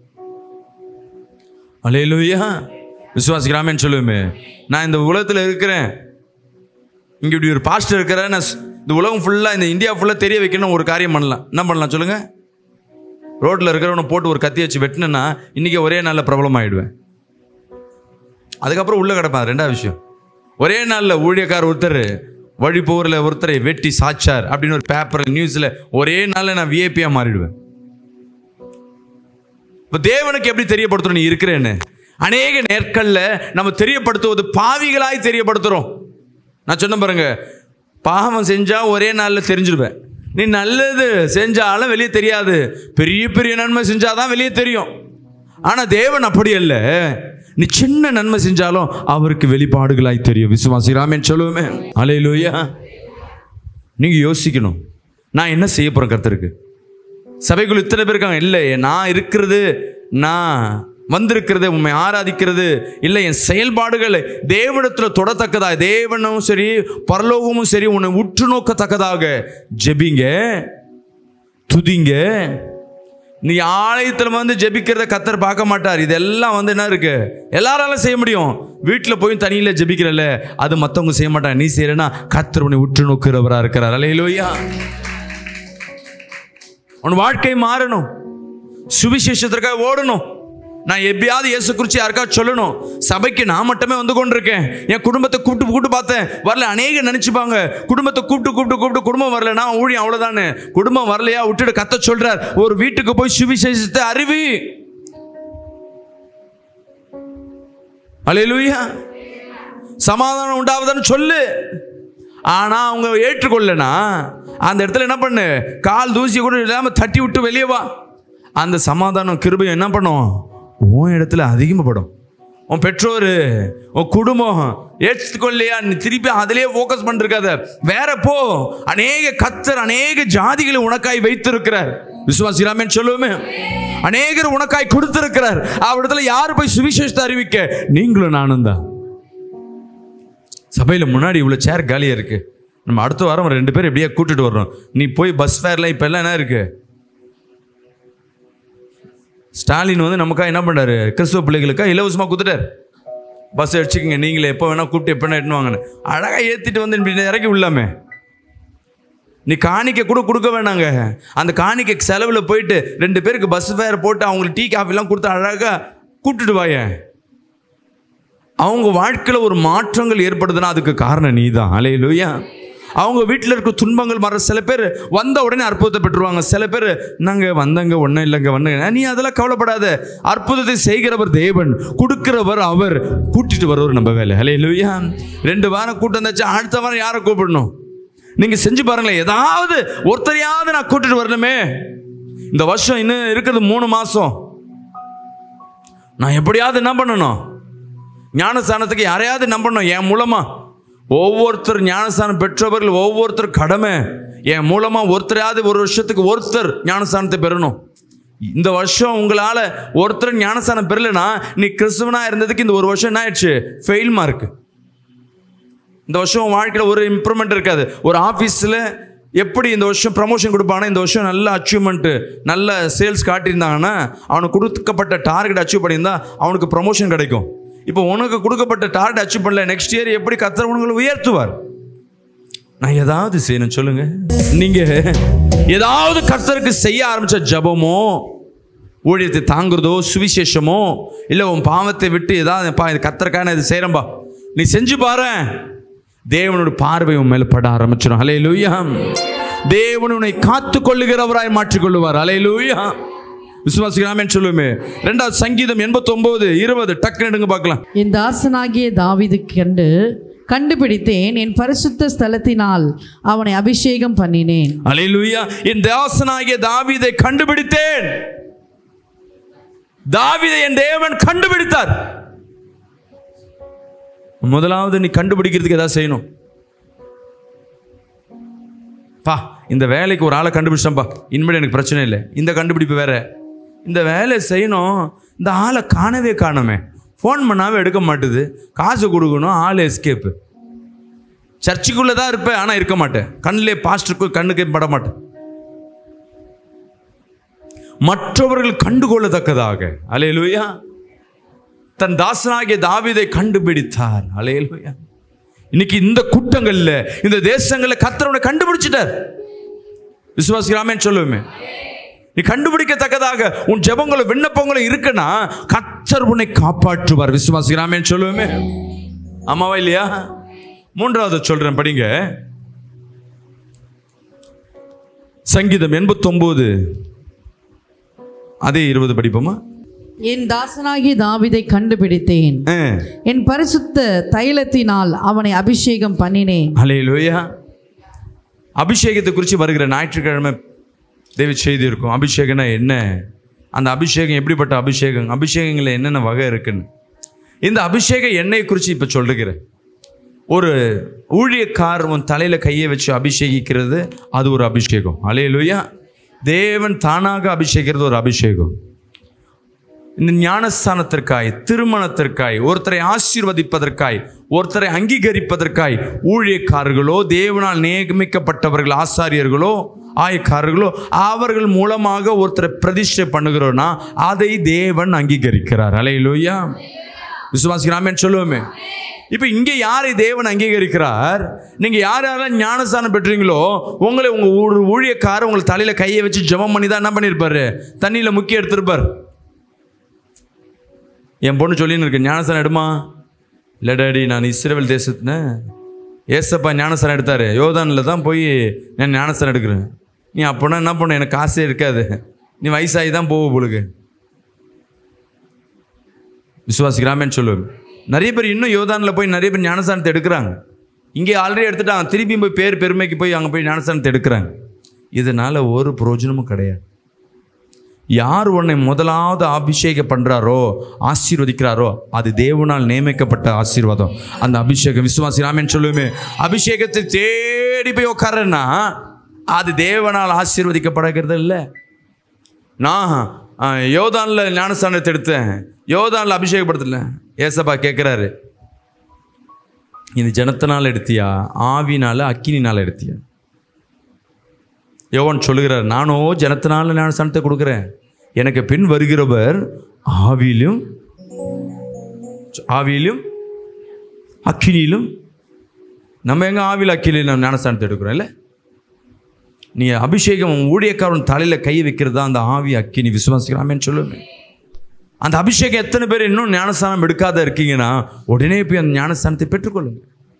அலையிலுயா விசுவாசிக்கிறாமேன்னு சொல்லுவேமே நான் இந்த உலகத்தில் இருக்கிறேன் இங்கே இப்படி ஒரு பாஸ்டர் இருக்கிறேன் நான் ஸ்- இந்த உலகம் ஃபுல்லாக இந்த இந்தியா ஃபுல்லாக தெரிய வைக்கணும் ஒரு காரியம் பண்ணலாம் என்ன பண்ணலாம் சொல்லுங்கள் ரோட்டில் இருக்கிறவனை போட்டு ஒரு கத்தி வச்சு வெட்டினேன்னா இன்றைக்கி ஒரே நாளில் பிரபலம் ஆயிடுவேன் அதுக்கப்புறம் உள்ளே கிடப்பான் ரெண்டாவது விஷயம் ஒரே நாளில் ஊழியக்கார் ஒருத்தர் வழி போரில் ஒருத்தரை வெட்டி சாச்சார் அப்படின்னு ஒரு பேப்பர் நியூஸில் ஒரே நாளில் நான் விஐபியாக மாறிடுவேன் இப்போ தேவனுக்கு எப்படி தெரியப்படுத்துறோம் நீ இருக்கிறேன்னு அநேக நேர்களில் நம்ம தெரியப்படுத்துவது பாவிகளாய் தெரியப்படுத்துகிறோம் நான் சொன்ன பாருங்க பாவம் செஞ்சா ஒரே நாளில் தெரிஞ்சிருவேன் நீ நல்லது செஞ்சாலும் வெளியே தெரியாது பெரிய பெரிய நன்மை செஞ்சாதான் வெளியே தெரியும் ஆனால் தேவன் அப்படி அல்ல நீ சின்ன நன்மை செஞ்சாலும் அவருக்கு வெளிப்பாடுகளாய் தெரியும் விசுவாசிராமன் சொல்லுவோமே அலையிலூயா நீங்கள் யோசிக்கணும் நான் என்ன செய்ய போகிறேன் கர்த்தருக்கு சபைக்குள் இத்தனை பேர் இருக்காங்க இல்லை நான் இருக்கிறது நான் வந்திருக்கிறது உண்மை ஆராதிக்கிறது இல்லை என் செயல்பாடுகள் தேவனிடத்தில் தொடத்தக்கதா தேவனும் சரி பரலோகமும் சரி உன்னை உற்று நோக்கத்தக்கதாக ஜெபிங்க துதிங்க நீ ஆலயத்தில் வந்து ஜெபிக்கிறத கத்தர் பார்க்க மாட்டார் இதெல்லாம் வந்து என்ன இருக்கு எல்லாராலும் செய்ய முடியும் வீட்டில் போய் தனியில் ஜெபிக்கிறல்ல அது மற்றவங்க செய்ய மாட்டாங்க நீ செய்யறனா கத்தர் உன்னை உற்று நோக்கிறவரா இருக்கிறார் அலையிலோயா உன் வாழ்க்கை மாறணும் சுவிசேஷத்திற்காக ஓடணும் நான் எப்படியாவது இயேசு குறித்து யாருக்கா சொல்லணும் சபைக்கு நான் மட்டுமே வந்து கொண்டிருக்கேன் என் குடும்பத்தை கூப்பிட்டு கூப்பிட்டு பார்த்தேன் வரல அநேக நினைச்சுப்பாங்க குடும்பத்தை கூப்பிட்டு கூப்பிட்டு கூப்பிட்டு குடும்பம் வரலனா ஊழியம் அவ்வளவுதானே குடும்பம் வரலையா விட்டுட்டு கத்த சொல்றார் ஒரு வீட்டுக்கு போய் சுவிசேஷத்தை அறிவி அலையலூயா சமாதானம் உண்டாவதுன்னு சொல்லு ஆனா அவங்க ஏற்றுக்கொள்ளனா அந்த இடத்துல என்ன பண்ணு கால் தூசி கூட இல்லாம தட்டி விட்டு வெளியே வா அந்த சமாதானம் கிருபையும் என்ன பண்ணும் உன் இடத்துல அதிகமாகப்படும் உன் பெற்றோர் உன் குடும்பம் ஏற்றுக்கொள்ளையா நீ திருப்பி அதிலே ஃபோக்கஸ் பண்ணிருக்காத வேற போ அநேக கத்தர் அநேக ஜாதிகளை உனக்காய் வைத்திருக்கிறார் விசுவாசிராமன் சொல்லுவோமே அநேகர் உனக்காய் கொடுத்திருக்கிறார் அவரிடத்துல யார் போய் சுவிசேஷத்தை அறிவிக்க நீங்களும் நானும் தான் சபையில் முன்னாடி இவ்வளோ சேர் காலியாக இருக்கு நம்ம அடுத்த வாரம் ஒரு ரெண்டு பேர் எப்படியா கூட்டிட்டு வர்றோம் நீ போய் பஸ் ஃபேர்லாம் இப்போ எல்லாம் என்ன இருக்கு ஸ்டாலின் வந்து நமக்கா என்ன பண்ணாரு கிறிஸ்துவ பிள்ளைகளுக்கா இலவசமாக கொடுத்துட்டார் பஸ் அடிச்சுக்கங்க நீங்களே எப்போ வேணால் கூப்பிட்டு எப்போ வேணா எட்டுன்னு வாங்கன்னு அழகாக ஏற்றிட்டு வந்து இப்படி இறக்கி விடலாமே நீ காணிக்கை கூட கொடுக்க வேணாங்க அந்த காணிக்கை செலவில் போயிட்டு ரெண்டு பேருக்கு பஸ் ஃபேர் போட்டு அவங்களுக்கு டீ காஃபிலாம் கொடுத்து அழகாக கூப்பிட்டுட்டு வாயேன் அவங்க வாழ்க்கையில் ஒரு மாற்றங்கள் ஏற்படுதுன்னா அதுக்கு காரணம் நீ தான் அலையிலுயா அவங்க வீட்டில் இருக்க துன்பங்கள் மற சில பேர் வந்த உடனே அற்புதத்தை பெற்றுருவாங்க சில பேர் நாங்கள் வந்தங்க ஒன்றும் இல்லைங்க வந்தங்க நீ அதெல்லாம் கவலைப்படாத அற்புதத்தை செய்கிறவர் தேவன் கொடுக்கிறவர் அவர் கூட்டிட்டு வருவர் நம்ம வேலை அலையிலுயா ரெண்டு வாரம் கூட்டம் வந்தாச்சு அடுத்த வாரம் யாரை கூப்பிடணும் நீங்கள் செஞ்சு பாருங்களேன் ஏதாவது ஒருத்தரையாவது நான் கூட்டிட்டு வரணுமே இந்த வருஷம் இன்னும் இருக்குது மூணு மாதம் நான் எப்படியாவது என்ன பண்ணணும் ஞானஸ்தானத்துக்கு யாரையாவது நம்பணும் என் மூலமா ஒவ்வொருத்தர் ஞானஸ்தானம் பெற்றவர்கள் ஒவ்வொருத்தர் கடமை என் மூலமா ஒருத்தரையாவது ஒரு வருஷத்துக்கு ஒருத்தர் ஞானஸ்தானத்தை பெறணும் இந்த வருஷம் உங்களால ஒருத்தர் ஞானஸ்தானம் பெறலைன்னா நீ கிறிஸ்துவனா இருந்ததுக்கு இந்த ஒரு வருஷம் என்ன ஆயிடுச்சு ஃபெயில் மார்க் இந்த வருஷம் உன் வாழ்க்கையில் ஒரு இம்ப்ரூவ்மெண்ட் இருக்காது ஒரு ஆஃபீஸில் எப்படி இந்த வருஷம் ப்ரமோஷன் கொடுப்பானா இந்த வருஷம் நல்ல அச்சீவ்மெண்ட்டு நல்ல சேல்ஸ் காட்டியிருந்தாங்கன்னா அவனுக்கு கொடுக்கப்பட்ட டார்கெட் அச்சீவ் பண்ணியிருந்தா அவனுக்கு ப்ரமோஷன் கிடைக்கும் இப்போ உனக்கு கொடுக்கப்பட்ட டார்கெட் அச்சீவ் பண்ணல நெக்ஸ்ட் இயர் எப்படி கத்தர் உங்களை உயர்த்துவார் நான் ஏதாவது செய்யணும் சொல்லுங்க நீங்க ஏதாவது கர்த்தருக்கு செய்ய ஆரம்பிச்ச ஜபமோ ஊழியத்தை தாங்குறதோ சுவிசேஷமோ இல்லை உன் பாவத்தை விட்டு ஏதாவது பா இது கத்தருக்கான இது செய்கிறம்பா நீ செஞ்சு பாரு தேவனோட பார்வை உன் மேல பட ஆரம்பிச்சிடும் அலே லூயா தேவன் உன்னை காத்து கொள்ளுகிறவராய் மாற்றிக்கொள்ளுவார் அலே லூயா விசுவாசிக்கலாமே சொல்லுமே ரெண்டாவது சங்கீதம் எண்பத்தொன்பது இருபது டக்குன்னு எடுங்க பார்க்கலாம் என் தாசனாகிய தாவீது கண்டு கண்டுபிடித்தேன் என் பரிசுத்த ஸ்தலத்தினால் அவனை அபிஷேகம் பண்ணினேன் அலையிலுயா என் தாசனாகிய தாவீதை கண்டுபிடித்தேன் தாவீதை என் தேவன் கண்டுபிடித்தார் முதலாவது நீ கண்டுபிடிக்கிறதுக்கு ஏதாவது செய்யணும் பா இந்த வேலைக்கு ஒரு ஆளை கண்டுபிடிச்சேன்ப்பா இனிமேல் எனக்கு பிரச்சனை இல்லை இந்த கண்டுபிடிப்பு வேற இந்த வேலை செய்யணும் இந்த ஆளை காணவே காணோமே ஃபோன் பண்ணாவே எடுக்க மாட்டுது காசு கொடுக்கணும் ஆள் எஸ்கேப்பு சர்ச்சுக்குள்ளே தான் இருப்பேன் ஆனால் இருக்க மாட்டேன் கண்ணிலே பாஸ்டருக்கு கண்ணுக்கே பட மாட்டேன் மற்றவர்கள் கண்டுகொள்ளத்தக்கதாக அலையலுயா தன் தாசனாகிய தாவீதை கண்டுபிடித்தார் அலையலுயா இன்னைக்கு இந்த கூட்டங்கள்ல இந்த தேசங்கள்ல கத்தரவனை கண்டுபிடிச்சிட்டார் விசுவாசிக்கிறாமேன்னு சொல்லுவோமே நீ கண்டுபிடிக்கத்தக்கதாக உன் ஜெபங்களும் விண்ணப்பங்களும் இருக்குன்னா கத்தர் உன்னை காப்பாற்றுவார் விசுவாசிக்கிறாமேன்னு சொல்லுவோமே ஆமாவா இல்லையா மூன்றாவது சொல்றேன் படிங்க சங்கீதம் எண்பத்தொன்பது அதே இருபது படிப்போமா என் தாசனாகிய தாவீதை கண்டுபிடித்தேன் ஆ. என் பரிசுத்த தைலத்தினால் அவனை அபிஷேகம் பண்ணினேன் ஹalleluya அபிஷேகத்தை குறித்து வருகிற ஞாயிற்றுக்கிழமை தேவ செய்தி இருக்கும் அபிஷேகம்னா என்ன அந்த அபிஷேகம் எப்படிப்பட்ட அபிஷேகம் அபிஷேகங்களில் என்னென்ன வகை இருக்குன்னு இந்த அபிஷேக எண்ணெய் குறித்து இப்போ சொல்லுகிறேன் ஒரு ஊழியக்கார் உன் தலையில் கையை வச்சு அபிஷேகிக்கிறது அது ஒரு அபிஷேகம் அலையலுயா தேவன் தானாக அபிஷேகிக்கிறது ஒரு அபிஷேகம் இந்த ஞானஸ்தானத்திற்காய் திருமணத்திற்காய் ஒருத்தரை ஆசீர்வதிப்பதற்காய் ஒருத்தரை அங்கீகரிப்பதற்காய் ஊழியக்காரர்களோ தேவனால் நியமிக்கப்பட்டவர்கள் ஆசாரியர்களோ ஆயக்காரர்களோ அவர்கள் மூலமாக ஒருத்தரை பிரதிஷ்டை பண்ணுகிறோன்னா அதை தேவன் அங்கீகரிக்கிறார் அலையிலோயா விசுவாசிக்கிறாமேன்னு சொல்லுவோமே இப்போ இங்கே யாரை தேவன் அங்கீகரிக்கிறார் நீங்கள் யார் யாரெல்லாம் ஞானஸ்தானம் பெற்றீங்களோ உங்களை உங்கள் ஒரு ஊழியக்காரர் உங்களை தலையில் கையை வச்சு ஜெபம் பண்ணி தான் என்ன பண்ணியிருப்பாரு தண்ணியில் முக்கிய எடுத்திருப்பார் என் பொண்ணு சொல்லின்னு இருக்கு ஞானஸ்தானம் எடுமா இல்லை டாடி நான் இஸ்ரேல் தேசத்துல ஏசப்பா ஞானஸ்தானம் எடுத்தார் யோதானில் தான் போய் நான் ஞானஸ்தானம் எடுக்கிறேன் நீ அப்போனா என்ன பண்ண எனக்கு காசே இருக்காது நீ வயசாகி தான் போவ பொழுது விசுவாசிக்கிறாமேன்னு சொல்லுவேன் நிறைய பேர் இன்னும் யோதானில் போய் நிறைய பேர் ஞானஸ்தானத்தை எடுக்கிறாங்க இங்கே ஆல்ரெடி எடுத்துட்டாங்க திருப்பியும் போய் பேர் பெருமைக்கு போய் அங்கே போய் ஞானஸ்தானத்தை எடுக்கிறாங்க இதனால் ஒரு பிரயோஜனமும் கிடையாது யார் உன்னை முதலாவது அபிஷேகம் பண்றாரோ ஆசீர்வதிக்கிறாரோ அது தேவனால் நியமிக்கப்பட்ட ஆசீர்வாதம் அந்த அபிஷேகம் விசுவாசி ராமன் சொல்லுமே அபிஷேகத்தை தேடி போய் உட்காரன்னா அது தேவனால் ஆசீர்வதிக்கப்படுகிறது இல்லை நான் ஆ, யோதான்ல ஞானஸ்தானத்தை எடுத்தேன் யோதான்ல அபிஷேகப்படுத்தல ஏசப்பா கேட்குறாரு இந்த ஜனத்தினால் எடுத்தியா ஆவினால அக்கினினால எடுத்தியா யோவான் சொல்லுகிறார் நானோ ஜனத்தினால ஞானஸ்தானத்தை கொடுக்குறேன் எனக்கு பின் வருகிறவர் ஆவியிலும் ஆவியிலும் அக்கினியிலும் நம்ம எங்க ஆவியில் அக்கினியில் நம்ம ஞானஸ்தானத்தை எடுக்கிறோம் இல்லை நீ அபிஷேகம் உன் ஊழியக்காரன் தலையில் கை வைக்கிறது தான் அந்த ஆவி அக்கினி விசுவாசிக்கிறாமேன்னு சொல்லுவேன் அந்த அபிஷேகம் எத்தனை பேர் இன்னும் ஞானஸ்தானம் எடுக்காத இருக்கீங்கன்னா உடனே போய் அந்த ஞானஸ்தானத்தை பெற்றுக்கொள்ளுங்க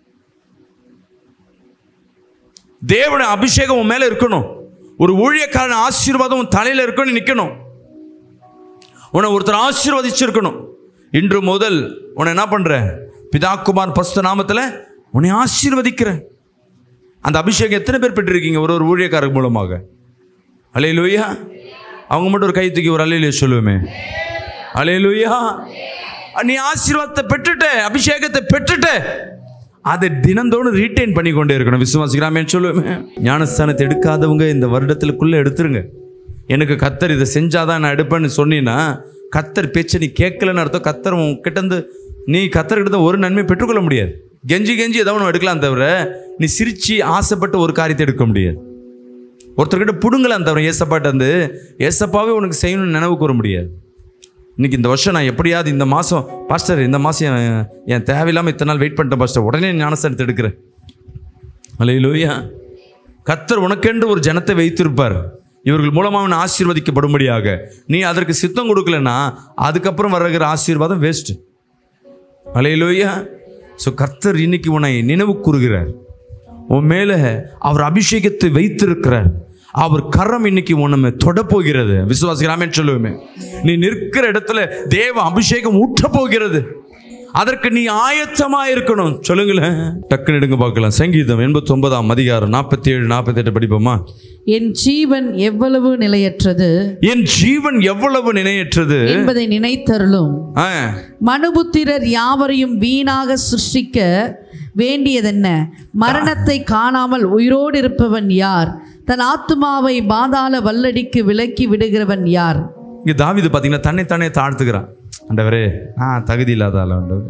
தேவன அபிஷேகம் உன் மேல இருக்கணும் ஒரு ஊழியக்காரன் ஆசீர்வாதம் உன் தலையில இருக்கணும் நிக்கணும் உன்னை ஒருத்தர் ஆசீர்வதிச்சிருக்கணும் இன்று முதல் உன்னை என்ன பண்ற பிதாக்குமார் பஸ்த நாமத்துல உன்னை ஆசீர்வதிக்கிறேன் அந்த அபிஷேகம் எத்தனை பேர் பெற்றிருக்கீங்க ஒரு ஒரு ஊழியக்காரர் மூலமாக அலையிலுயா அவங்க மட்டும் ஒரு கை தூக்கி ஒரு அலையிலே சொல்லுவோமே அலையிலுயா நீ ஆசீர்வாதத்தை பெற்றுட்ட அபிஷேகத்தை பெற்றுட்ட அதை தினந்தோறும் ரீட்டைன் பண்ணி கொண்டே இருக்கணும் விசுவாசிக்கிறாமே சொல்லுவேன் ஞானஸ்தானத்தை எடுக்காதவங்க இந்த வருடத்துக்குள்ள எடுத்துருங்க எனக்கு கத்தர் இதை செஞ்சாதான் நான் எடுப்பேன்னு சொன்னீங்கன்னா கத்தர் பேச்சை நீ கேட்கலன்னு அர்த்தம் கத்தர் உன்கிட்ட இருந்து நீ கத்தர்கிட்ட ஒரு நன்மை பெற்றுக்கொள்ள முடியாது கெஞ்சி கெஞ்சி ஏதோ ஒன்று எடுக்கலாம் தவிர நீ சிரிச்சு ஆசைப்பட்டு ஒரு காரியத்தை எடுக்க முடியாது ஒருத்தர்கிட்ட புடுங்கலாம் தவிர ஏசப்பாட்ட வந்து ஏசப்பாவே உனக்கு செய்யணும்னு நினைவு கூற முடியாது இன்னைக்கு இந்த வருஷம் நான் எப்படியாவது இந்த மாதம் பாஸ்டர் இந்த மாதம் என் என் தேவையில்லாமல் இத்தனை நாள் வெயிட் பண்ணிட்டேன் பாஸ்டர் உடனே ஞானஸ்தானத்தை எடுக்கிறேன் அலையிலூயா கத்தர் உனக்கென்று ஒரு ஜனத்தை வைத்திருப்பார் இவர்கள் மூலமாக அவன் ஆசீர்வதிக்கப்படும்படியாக நீ அதற்கு சித்தம் கொடுக்கலன்னா அதுக்கப்புறம் வருகிற ஆசீர்வாதம் வேஸ்ட்டு அலையிலோயா ஸோ கர்த்தர் இன்னைக்கு உன்னை நினைவு கூறுகிறார் உன் மேலே அவர் அபிஷேகத்தை வைத்திருக்கிறார் அவர் கரம் இன்னைக்கு உன்னை தொட போகிறது விசுவாசிக்கிறாமே சொல்லுவோமே நீ நிற்கிற இடத்துல தேவ அபிஷேகம் ஊற்ற போகிறது அதற்கு நீ ஆயத்தமா இருக்கணும் சொல்லுங்களேன் டக்குன்னு எடுங்க பார்க்கலாம் சங்கீதம் எண்பத்தி ஒன்பதாம் அதிகாரம் நாற்பத்தி ஏழு நாற்பத்தி எட்டு படிப்போமா என் ஜீவன் எவ்வளவு நிலையற்றது என் ஜீவன் எவ்வளவு நினையற்றது என்பதை நினைத்தருளும் ஆ, மனுபுத்திரர் யாவரையும் வீணாக சிருஷ்டிக்க வேண்டியதென்ன மரணத்தை காணாமல் உயிரோடு இருப்பவன் யார் தன் ஆத்துமாவை பாதாள வல்லடிக்கு விலக்கி விடுகிறவன் யார் இங்க தாவீது பார்த்தீங்கன்னா தன்னைத்தானே தாழ்த்துக்கிறான் ஆண்டவரே நான் தகுதி இல்லாத ஆள் ஆண்டவரே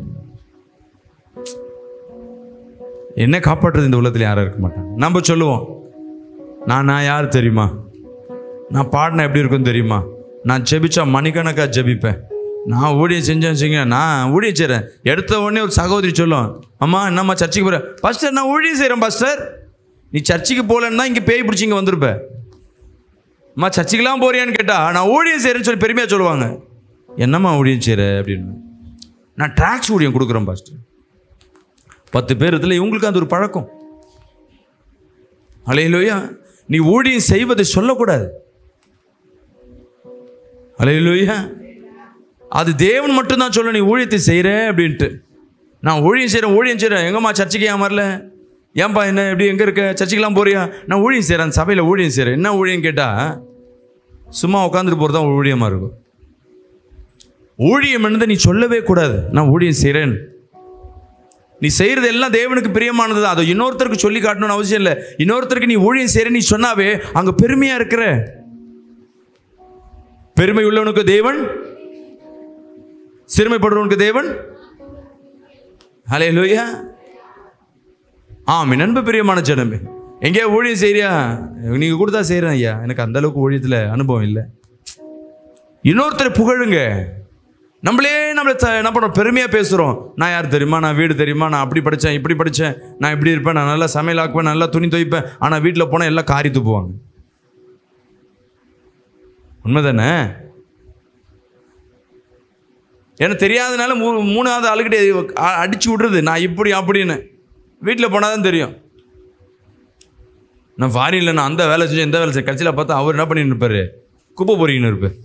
என்ன காப்பாற்றுறது இந்த உலகத்தில் யாரும் இருக்க மாட்டாங்க நம்ம சொல்லுவோம் நான் நான் யார் தெரியுமா நான் பாடினா எப்படி இருக்கும் தெரியுமா நான் ஜெபிச்சா மணிக்கணக்காக ஜெபிப்பேன் நான் ஊழியம் செஞ்சேன் வச்சுங்க நான் ஊழியம் செய்கிறேன் எடுத்த உடனே ஒரு சகோதரி சொல்லும் அம்மா என்னம்மா சர்ச்சுக்கு போகிறேன் பாஸ்டர் நான் ஊழியம் செய்கிறேன் பாஸ்டர் நீ சர்ச்சுக்கு போகலன்னு தான் இங்கே பேய் பிடிச்சி இங்கே வந்திருப்ப அம்மா சர்ச்சுக்கெல்லாம் போறியான்னு கேட்டா நான் ஊழியம் செய்கிறேன்னு சொல்லி பெருமையாக சொல்லுவாங்க என்னம்மா ஊழியம் செய்கிற அப்படின்னு நான் ட்ராக்ஸ் ஊழியம் கொடுக்குறேன் பாஸ்டர் பத்து பேர் இதில் இவங்களுக்கு அது ஒரு பழக்கம் அலையிலோயா நீ ஊழியம் செய்வதை சொல்லக்கூடாது அலையிலோயா அது தேவன் மட்டும்தான் சொல்ல நீ ஊழியத்தை செய்கிற அப்படின்ட்டு நான் ஊழியம் செய்கிறேன் ஊழியம் செய்கிறேன் எங்கம்மா சர்ச்சுக்கு ஏன் வரல ஏன்பா என்ன எப்படி எங்கே இருக்க சர்ச்சுக்கெல்லாம் போறியா நான் ஊழியம் செய்கிறேன் சபையில் ஊழியம் செய்கிறேன் என்ன ஊழியம் கேட்டால் சும்மா உட்காந்துட்டு போகிறது தான் ஊழியமாக இருக்கும் ஊழியம் என்னதை நீ சொல்லவே கூடாது நான் ஊழியம் செய்கிறேன் நீ செய்கிறது எல்லாம் தேவனுக்கு பிரியமானது தான் அதை இன்னொருத்தருக்கு சொல்லி காட்டணும்னு அவசியம் இல்லை இன்னொருத்தருக்கு நீ ஊழியம் செய்கிற நீ சொன்னாவே அங்கே பெருமையாக இருக்கிற பெருமை உள்ளவனுக்கு தேவன் சிறுமைப்படுறவனுக்கு தேவன் ஹலே லூயா ஆமாம் நண்பு பிரியமான ஜனமே எங்கேயா ஊழியம் செய்றியா நீங்கள் கொடுத்தா செய்கிறேன் ஐயா எனக்கு அந்த அளவுக்கு ஊழியத்தில் அனுபவம் இல்லை இன்னொருத்தரை புகழுங்க நம்மளே நம்மளை த என்ன பண்ணுறோம் பெருமையாக பேசுகிறோம் நான் யார் தெரியுமா நான் வீடு தெரியுமா நான் அப்படி படித்தேன் இப்படி படித்தேன் நான் இப்படி இருப்பேன் நான் நல்லா சமையல் ஆக்குவேன் நல்லா துணி துவைப்பேன் ஆனால் வீட்டில் போனால் எல்லாம் காரி துப்புவாங்க உண்மைதானே எனக்கு தெரியாதனால மூ மூணாவது ஆளுக்கிட்டே அ- அடிச்சு விடுறது நான் இப்படி அப்படின்னு வீட்டில் போனால் தான் தெரியும் நான் ஃபாரினில் நான் அந்த வேலை செஞ்சேன் இந்த வேலை செஞ்சேன் கட்சியில் பார்த்தா அவர் என்ன பண்ணிட்டு இருப்பாரு குப்பை பொறிக்கின்னு இருப்பார்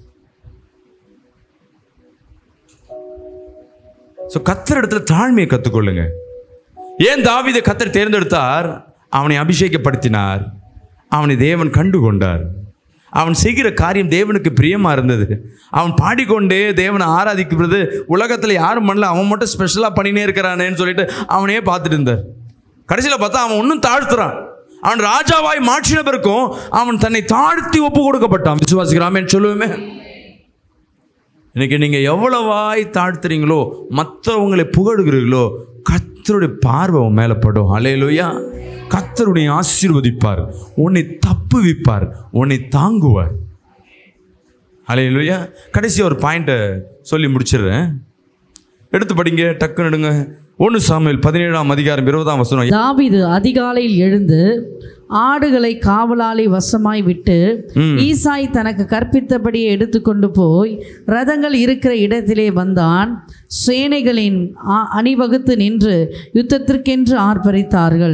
ஸோ கத்தர் இடத்துல தாழ்மையை கற்றுக்கொள்ளுங்க ஏன் தாவீதை கத்தர் தேர்ந்தெடுத்தார் அவனை அபிஷேகப்படுத்தினார் அவனை தேவன் கண்டு கொண்டார் அவன் செய்கிற காரியம் தேவனுக்கு பிரியமா இருந்தது அவன் பாடிக்கொண்டே தேவனை ஆராதிக்கிறது உலகத்தில் யாரும் பண்ணல அவன் மட்டும் ஸ்பெஷலாக பண்ணினே இருக்கிறானேன்னு சொல்லிட்டு அவனே பார்த்துட்டு இருந்தார் கடைசியில் பார்த்தா அவன் இன்னும் தாழ்த்துறான் அவன் ராஜாவாய் மாற்றின பிறக்கும் அவன் தன்னை தாழ்த்தி ஒப்பு கொடுக்கப்பட்டான் விசுவாசிக்கிறாமேன்னு சொல்லுவோமே இன்னைக்கு நீங்கள் எவ்வளவாய் தாழ்த்துறீங்களோ மற்றவங்களை புகழுகிறீர்களோ கத்தருடைய பார்வை உன் மேலே படும் அலையலோயா கத்தருடைய ஆசீர்வதிப்பார் உன்னை தப்புவிப்பார் உன்னை தாங்குவார் அலையலோயா கடைசி ஒரு பாயிண்ட்டை சொல்லி முடிச்சிடுறேன் எடுத்து படிங்க டக்குன்னு எடுங்க ஒன்று சாமுவேல் பதினேழாம் அதிகாரம் இருபதாம் வசனம் தாவீது அதிகாலையில் எழுந்து ஆடுகளை காவலாளி வசமாய் விட்டு ஈசாய் தனக்கு கற்பித்தபடியே எடுத்துக்கொண்டு போய் ரதங்கள் இருக்கிற இடத்திலே வந்தான் சேனைகளின் ஆ- அணிவகுத்து நின்று யுத்தத்திற்கென்று ஆர்ப்பரித்தார்கள்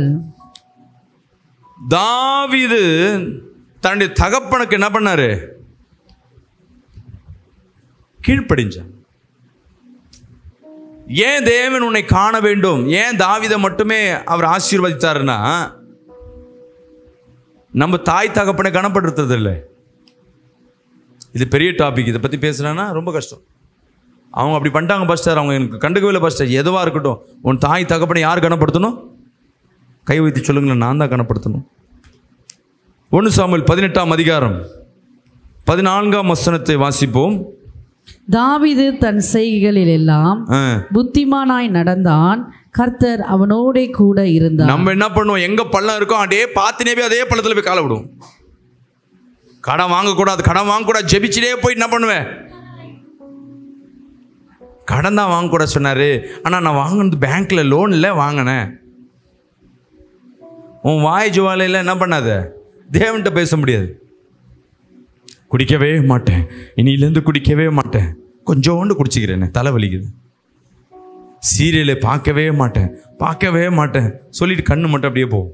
தாவீது தன்னுடைய தகப்பனுக்கு என்ன பண்ணாரு கீழ்ப்படிஞ்சான் ஏன் தேவன் உன்னை காண வேண்டும் ஏன் தாவீதை மட்டுமே அவர் ஆசீர்வதித்தாருன்னா நம்ம தாய் தகப்பனை கனப்படுத்துறது இல்லை இது பெரிய டாபிக் இதை பற்றி பேசுகிறேன்னா ரொம்ப கஷ்டம் அவங்க அப்படி பண்ணிட்டாங்க பாஸ்டர் அவங்க எனக்கு கண்டுக்கவே இல்லை பாஸ்டர் எதுவாக இருக்கட்டும் உன் தாய் தகப்பனை யார் கனப்படுத்தணும் கை வைத்து சொல்லுங்களேன் நான் தான் கனப்படுத்தணும் ஒன்று சாமுவேல் பதினெட்டாம் அதிகாரம் பதினான்காம் வசனத்தை வாசிப்போம் தாவீது தன் செய்கைகளில் எல்லாம் ஆ. புத்திமானாய் நடந்தான் கர்த்தர் அவனோடே கூட இருந்தார் நம்ம என்ன பண்ணுவோம் எங்க பள்ளம் இருக்கோ அதே பார்த்துனே போய் அதே பள்ளத்தில் போய் காலை விடுவோம் கடன் வாங்கக்கூடாது கடன் வாங்கக்கூடாது ஜெபிச்சிட்டே போய் என்ன பண்ணுவேன் கடன் தான் வாங்கக்கூடாது சொன்னாரு ஆனால் நான் வாங்கினது பேங்க்ல லோன் இல்லை வாங்கினேன் உன் வாய் ஜுவாலையில் என்ன பண்ணாத தேவன்கிட்ட பேச முடியாது குடிக்கவே மாட்டேன் இனியிலேருந்து குடிக்கவே மாட்டேன் கொஞ்சோண்டு குடிச்சிக்கிறேனே தலை வலிக்குது சீரியலை பார்க்கவே மாட்டேன் பார்க்கவே மாட்டேன் சொல்லிட்டு கண்ணு மட்டும் அப்படியே போகும்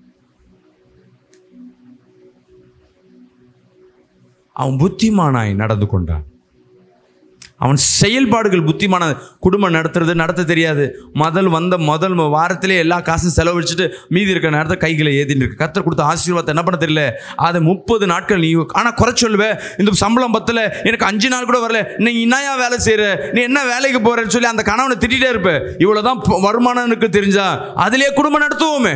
அவன் புத்திமானாய் நடந்து கொண்டான் அவன் செயல்பாடுகள் புத்திமான குடும்பம் நடத்துறது நடத்த தெரியாது முதல் வந்த முதல் வாரத்திலே எல்லா காசும் செலவழிச்சிட்டு மீதி இருக்கிற நேரத்தை கைகளை ஏத்தின்னு இருக்கு கத்தர் கொடுத்த ஆசீர்வாதத்தை என்ன பண்ண தெரியல அதை முப்பது நாட்கள் நீ ஆனால் குறை சொல்லுவ இந்த சம்பளம் பத்தல எனக்கு அஞ்சு நாள் கூட வரல நீ என்னையா வேலை செய்யற நீ என்ன வேலைக்கு போறன்னு சொல்லி அந்த கணவனை திட்டிகிட்டே இருப்ப இவ்வளவுதான் ப- வருமானம் எனக்கு தெரிஞ்சா அதிலே குடும்பம் நடத்துவோமே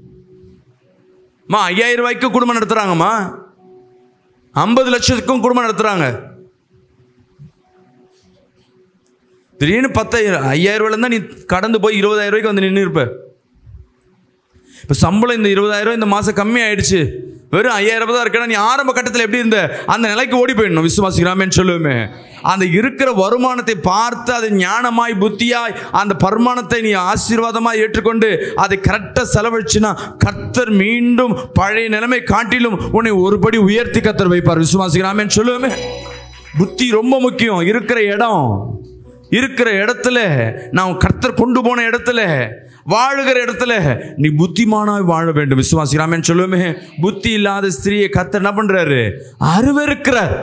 மா ஐயாயிரம் ரூபாய்க்கு குடும்பம் நடத்துறாங்கம்மா ஐம்பது லட்சத்துக்கும் குடும்பம் நடத்துறாங்க திடீர்னு பத்தாயிரம் ஐயாயிரம் ரூபாயில இருந்தா நீ கடந்து போய் இருபதாயிரம் ரூபாய்க்கு வந்து நின்று இருப்ப இப்போ சம்பளம் இந்த இருபதாயிரம் இந்த மாதம் கம்மி ஆயிடுச்சு வெறும் ஐயாயிரம் ரூபாய் தான் இருக்கா நீ ஆரம்ப கட்டத்தில் எப்படி இருந்த அந்த நிலைக்கு ஓடி போயிடணும் விசுவாசிக்கிறாமேன்னு சொல்லுவோமே அந்த இருக்கிற வருமானத்தை பார்த்து அதை ஞானமாய் புத்தியாய் அந்த பருமானத்தை நீ ஆசீர்வாதமாய் ஏற்றுக்கொண்டு அதை கரெக்டாக செலவழிச்சுனா கர்த்தர் மீண்டும் பழைய நிலைமை காட்டிலும் உன்னை ஒருபடி உயர்த்தி கர்த்தர் வைப்பார் விசுவாசிக்கிறாமேன்னு சொல்லுவோமே புத்தி ரொம்ப முக்கியம் இருக்கிற இடம் இருக்கிற இடத்துல நான் கர்த்தர் கொண்டு போன இடத்துல வாழுகிற இடத்துல நீ புத்திமானாய் வாழ வேண்டும் விசுவாசிராமன் சொல்லுவோமே புத்தி இல்லாத ஸ்திரியை கர்த்தர் என்ன பண்றாரு அருவருக்கிறார்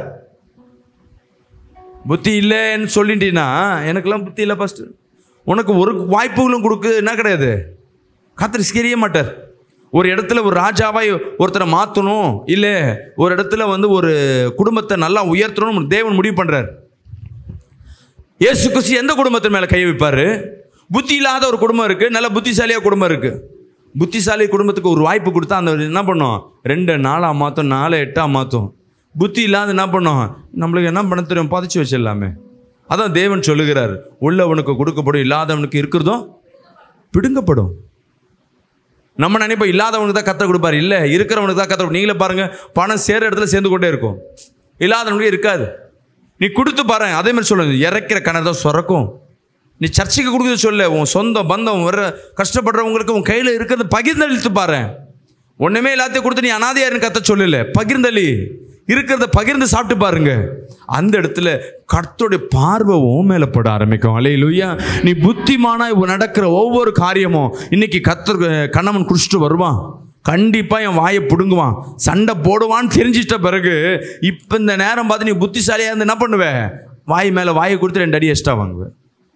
புத்தி இல்லைன்னு சொல்லிட்டீங்கன்னா எனக்கெல்லாம் புத்தி இல்லை ஃபர்ஸ்ட் உனக்கு ஒரு வாய்ப்புகளும் கொடுக்கு என்ன கிடையாது கர்த்தர் சிக்கறிய மாட்டார் ஒரு இடத்துல ஒரு ராஜாவாய் ஒருத்தரை மாற்றணும் இல்லை ஒரு இடத்துல வந்து ஒரு குடும்பத்தை நல்லா உயர்த்தணும் தேவன் முடிவு பண்றார் இயேசு கிறிஸ்து எந்த குடும்பத்தின் மேலே கை வைப்பார் புத்தி இல்லாத ஒரு குடும்பம் இருக்குது நல்ல புத்திசாலியாக குடும்பம் இருக்குது புத்திசாலி குடும்பத்துக்கு ஒரு வாய்ப்பு கொடுத்தா அந்த என்ன பண்ணும் ரெண்டு நாளாக மாற்றும் நாலு எட்டாக மாற்றும் புத்தி இல்லாத என்ன பண்ணும் நம்மளுக்கு என்ன பண்ண தெரியும் புதைச்சி வச்சிடலாமே அதான் தேவன் சொல்லுகிறார் உள்ளவனுக்கு கொடுக்கப்படும் இல்லாதவனுக்கு இருக்கிறதும் பிடுங்கப்படும் நம்ம நினைப்போம் இல்லாதவனுக்கு தான் கத்த கொடுப்பாரு இல்லை இருக்கிறவனுக்கு தான் கத்த நீங்களே பாருங்க பணம் சேர இடத்துல சேர்ந்து கொண்டே இருக்கும் இல்லாதவனுக்கு இருக்காது நீ கொடுத்து பாரு அதே மாதிரி சொல்லு இறக்கிற கிணறு தான் சுரக்கும் நீ சர்ச்சைக்கு கொடுக்குறது சொல்ல உன் சொந்தம் பந்தம் வர கஷ்டப்படுறவங்களுக்கு உன் கையில் இருக்கிறது பகிர்ந்தளித்து பாரு ஒன்றுமே எல்லாத்தையும் கொடுத்து நீ அனாதையாருன்னு கத்த சொல்லல பகிர்ந்தளி இருக்கிறத பகிர்ந்து சாப்பிட்டு பாருங்க அந்த இடத்துல கர்த்தருடைய பார்வை உன் மேல பட ஆரம்பிக்கும் அலையிலுயா நீ புத்திமானாய் நடக்கிற ஒவ்வொரு காரியமும் இன்னைக்கு கத்தர் கண்ணவன் குடிச்சிட்டு வருவான் கண்டிப்பா என் வாயை பிடுங்குவான் சண்டை போடுவான்னு தெரிஞ்சிட்ட பிறகு இப்போ இந்த நேரம் பார்த்து நீ புத்திசாலியா இருந்து என்ன பண்ணுவ வாய் மேல வாயை கொடுத்து ரெண்டு அடி எக்ஸ்ட்ரா வாங்குவேன்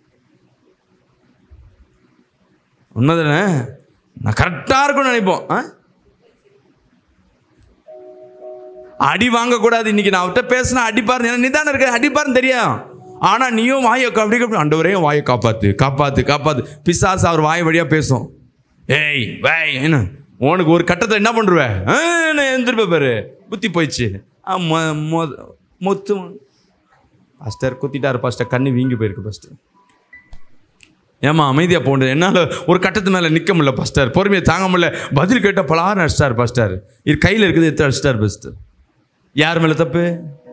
உண்மைதானே நான் கரெக்டாக இருக்கும்னு நினைப்போம் ஆ அடி வாங்கக்கூடாது இன்னைக்கு நான் அவர்கிட்ட பேசினா அடிப்பாரு ஏன்னா நிதானம் இருக்க அடிப்பாருன்னு தெரியும் ஆனா நீயும் வாயை கா- அப்படி அப்படி அண்டவரையும் வாயை காப்பாத்து காப்பாத்து காப்பாத்து பிசாசு அவர் வாய் வழியா பேசும் ஏய் வேய் என்ன உனக்கு ஒரு கட்டத்தில் என்ன பண்ணுருவ எழுந்திருப்ப பாரு புத்தி போயிடுச்சு ஆ, மொ- மொ- மொத்து பாஸ்டர் குத்திட்டாரு பாஸ்டர் கண்ணு வீங்கி போயிருக்கு பாஸ்டர் ஏமா அமைதியா போண்டு என்னால் ஒரு கட்டத்து மேலே நிற்க முடியல பாஸ்டர் பொறுமையை தாங்க முடியல பதில் கேட்ட பலாரம் அடிச்சிட்டார் பாஸ்டர் இது கையில் இருக்குது எடுத்து அடிச்சிட்டார் பாஸ்டர் யார் மேலே தப்பு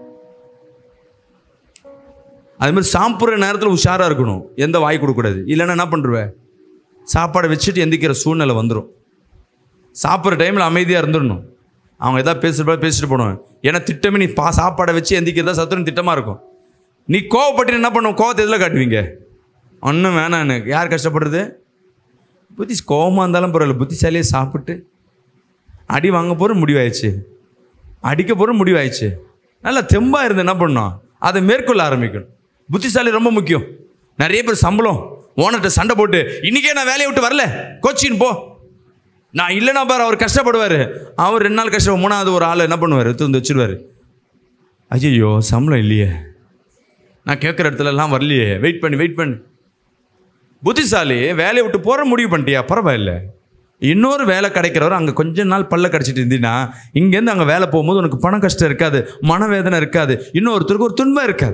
அது மாதிரி சாப்பிட்ற நேரத்தில் உஷாராக இருக்கணும் எந்த வாய் கொடுக்கக்கூடாது இல்லைன்னா என்ன பண்ணுருவ சாப்பாடை வச்சுட்டு எந்திக்கிற சூழ்நிலை வந்துடும் சாப்பிட்ற டைமில் அமைதியாக இருந்துடணும் அவங்க எதாவது பேசுகிறப்ப பேசிட்டு போடுவேன் ஏன்னா திட்டமே நீ பா சாப்பாடை வச்சு எந்திக்கிறதா சத்துரும் திட்டமாக இருக்கும் நீ கோவப்பட்டு என்ன பண்ணுவோம் கோவத்தை எதில் காட்டுவீங்க ஒன்றும் வேணாம் எனக்கு யார் கஷ்டப்படுறது புத்தி கோவமாக இருந்தாலும் பரவாயில்ல புத்திசாலியே சாப்பிட்டு அடி வாங்க போகிற முடிவாயிடுச்சு அடிக்க போகிற முடிவாயிடுச்சு நல்லா தெம்பாக இருந்து என்ன பண்ணணும் அதை மேற்கொள்ள ஆரம்பிக்கணும் புத்திசாலி ரொம்ப முக்கியம் நிறைய பேர் சம்பளம் ஓனர்கிட்ட சண்டை போட்டு இன்னைக்கே நான் வேலையை விட்டு வரல கோச்சின்னு போ நான் இல்லைன்னா பாரு அவர் கஷ்டப்படுவார் அவர் ரெண்டு நாள் கஷ்டம் மூணாவது ஒரு ஆள் என்ன பண்ணுவார் எடுத்து வந்து வச்சிருவாரு ஐயோ சம்பளம் இல்லையே நான் கேட்குற இடத்துலலாம் வரலையே வெயிட் பண்ணி வெயிட் பண்ணு புத்திசாலி வேலையை விட்டு போகிற முடிவு பண்ணிட்டியா பரவாயில்ல இன்னொரு வேலை கிடைக்கிறவர் அங்கே கொஞ்ச நாள் பல்ல கடிச்சிட்டு இருந்தீங்கன்னா இங்கேருந்து அங்கே வேலை போகும்போது உனக்கு பண கஷ்டம் இருக்காது மனவேதனை இருக்காது இன்னொருத்தருக்கு ஒரு துன்பம் இருக்காது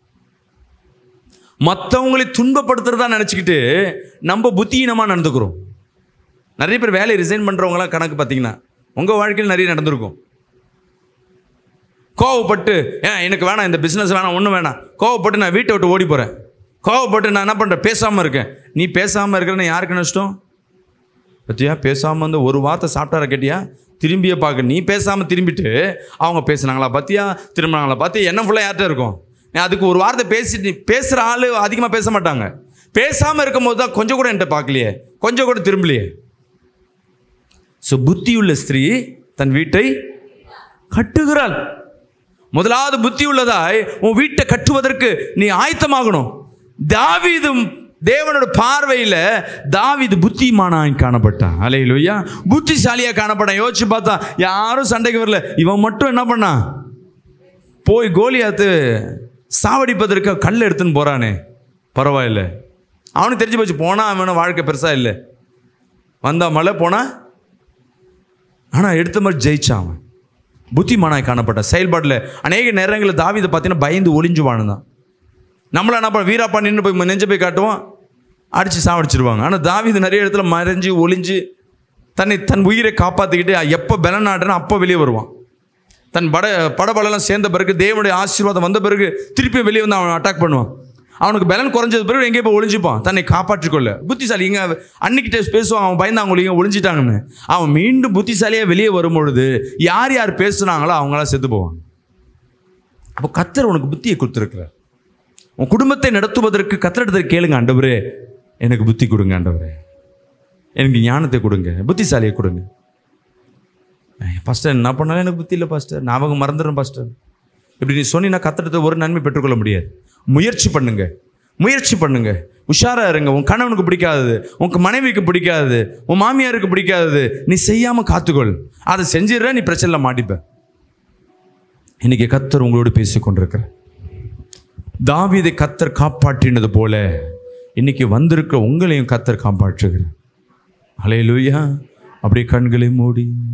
மற்றவங்களை துன்பப்படுத்துறதா நினச்சிக்கிட்டு நம்ம புத்தியீனமாக நடந்துக்கிறோம் நிறைய பேர் வேலையை ரிசைன் பண்ணுறவங்களாம் கணக்கு பார்த்தீங்கன்னா உங்கள் வாழ்க்கையில் நிறைய நடந்திருக்கும் கோவப்பட்டு ஏன் எனக்கு வேணாம் இந்த பிஸ்னஸ் வேணாம் ஒன்றும் வேணாம் கோவப்பட்டு நான் வீட்டை விட்டு ஓடி போகிறேன் கோவப்பட்டு நான் என்ன பண்ணுறேன் பேசாமல் இருக்கேன் நீ பேசாமல் இருக்கிறன்னு யாருக்கு நஷ்டம் பத்தியா பேசாமல் வந்து ஒரு வார்த்தை சாப்பிட்டார கேட்டியா திரும்பியே பார்க்க நீ பேசாமல் திரும்பிட்டு அவங்க பேசுனாங்களா பார்த்தியா திரும்பினாங்களா பார்த்தியா என்ன ஃபுல்லாக யார்கிட்ட இருக்கும் நீ அதுக்கு ஒரு வார்த்தை பேசிட்டு நீ பேசுகிற ஆள் அதிகமாக பேச மாட்டாங்க பேசாமல் இருக்கும்போது தான் கொஞ்சம் கூட என்கிட்ட பார்க்கலையே கொஞ்சம் கூட திரும்பலையே ஸோ புத்தியுள்ள ஸ்திரீ தன் வீட்டை கட்டுகிறாள் முதலாவது புத்தி உள்ளதாய் உன் வீட்டை கட்டுவதற்கு நீ ஆயத்தமாகணும் தாவீது தேவனோட பார்வையில் தாவீது புத்திமானாய் காணப்பட்டான் அலையிலுயா புத்திசாலியா காணப்பட்டான் யோசிச்சு பார்த்தா யாரும் சண்டைக்கு வரல இவன் மட்டும் என்ன பண்ணான் போய் கோலியாத்து சாவடிப்பதற்கு கல் எடுத்துன்னு போறானே பரவாயில்ல அவனுக்கு தெரிஞ்சு போச்சு போனா அவன வாழ்க்கை பெருசா இல்லை வந்தா மழை போனா ஆனால் எடுத்த மாதிரி ஜெயிச்சான் அவன் புத்திமானாய் காணப்பட்ட செயல்பாட்டில் அநேக நேரங்களில் தாவீதை பார்த்தீங்கன்னா பயந்து ஒளிஞ்சு வாழ்ந்தான் நம்மள என்ன பண்ண வீராப்பா நின்று போய் நெஞ்ச போய் காட்டுவோம் அடித்து சாவடிச்சிருவாங்க ஆனால் தாவீது நிறைய இடத்துல மறைஞ்சு ஒளிஞ்சு தன்னை தன் உயிரை காப்பாற்றிக்கிட்டு எப்போ பலன் ஆடுறனோ அப்போ வெளியே வருவான் தன் பட படபலெல்லாம் சேர்ந்த பிறகு தேவனுடைய ஆசீர்வாதம் வந்த பிறகு திருப்பி வெளியே வந்து அவன் அட்டாக் பண்ணுவான் அவனுக்கு பலன் குறைஞ்சது பிறகு எங்கேயோ போய் ஒளிஞ்சுப்பான் தன்னை காப்பாற்றிக்கொள்ள புத்திசாலி இங்கே அன்னைக்கிட்ட பேசுவான் அவன் பயந்தாங்க இங்கே ஒளிஞ்சிட்டாங்கன்னு அவன் மீண்டும் புத்திசாலியாக வெளியே வரும் பொழுது யார் யார் பேசுனாங்களோ அவங்களாம் செத்து போவாங்க அப்போ கத்தர் உனக்கு புத்தியை கொடுத்துருக்கிறார் உன் குடும்பத்தை நடத்துவதற்கு கத்தரிடத்தை கேளுங்க ஆண்டவரே எனக்கு புத்தி கொடுங்க ஆண்டவரே எனக்கு ஞானத்தை கொடுங்க புத்திசாலியை கொடுங்க பாஸ்டர் என்ன பண்ணாலும் எனக்கு புத்தி இல்லை பாஸ்டர் ஞாபகம் மறந்துடும் பாஸ்டர் இப்படி நீ சொன்னீங்கன்னா கத்தடத்தை ஒரு நன்மை பெற்றுக்கொள்ள முடியாது முயற்சி பண்ணுங்க முயற்சி பண்ணுங்க உஷாரா இருங்க உன் கணவனுக்கு பிடிக்காதது உன் மனைவிக்கு பிடிக்காதது உன் மாமியாருக்கு பிடிக்காதது நீ செய்யாம காத்துக்கொள் அதை செஞ்சிடுற நீ பிரச்சனைல மாட்டிப்ப இன்னைக்கு கத்தர் உங்களோடு பேசிக் கொண்டிருக்கிற தாவீதை கத்தர் காப்பாற்றினது போல இன்னைக்கு வந்திருக்கிற உங்களையும் கத்தர் காப்பாற்றுகிறார் அலையலூயா அப்படியே கண்களை மூடி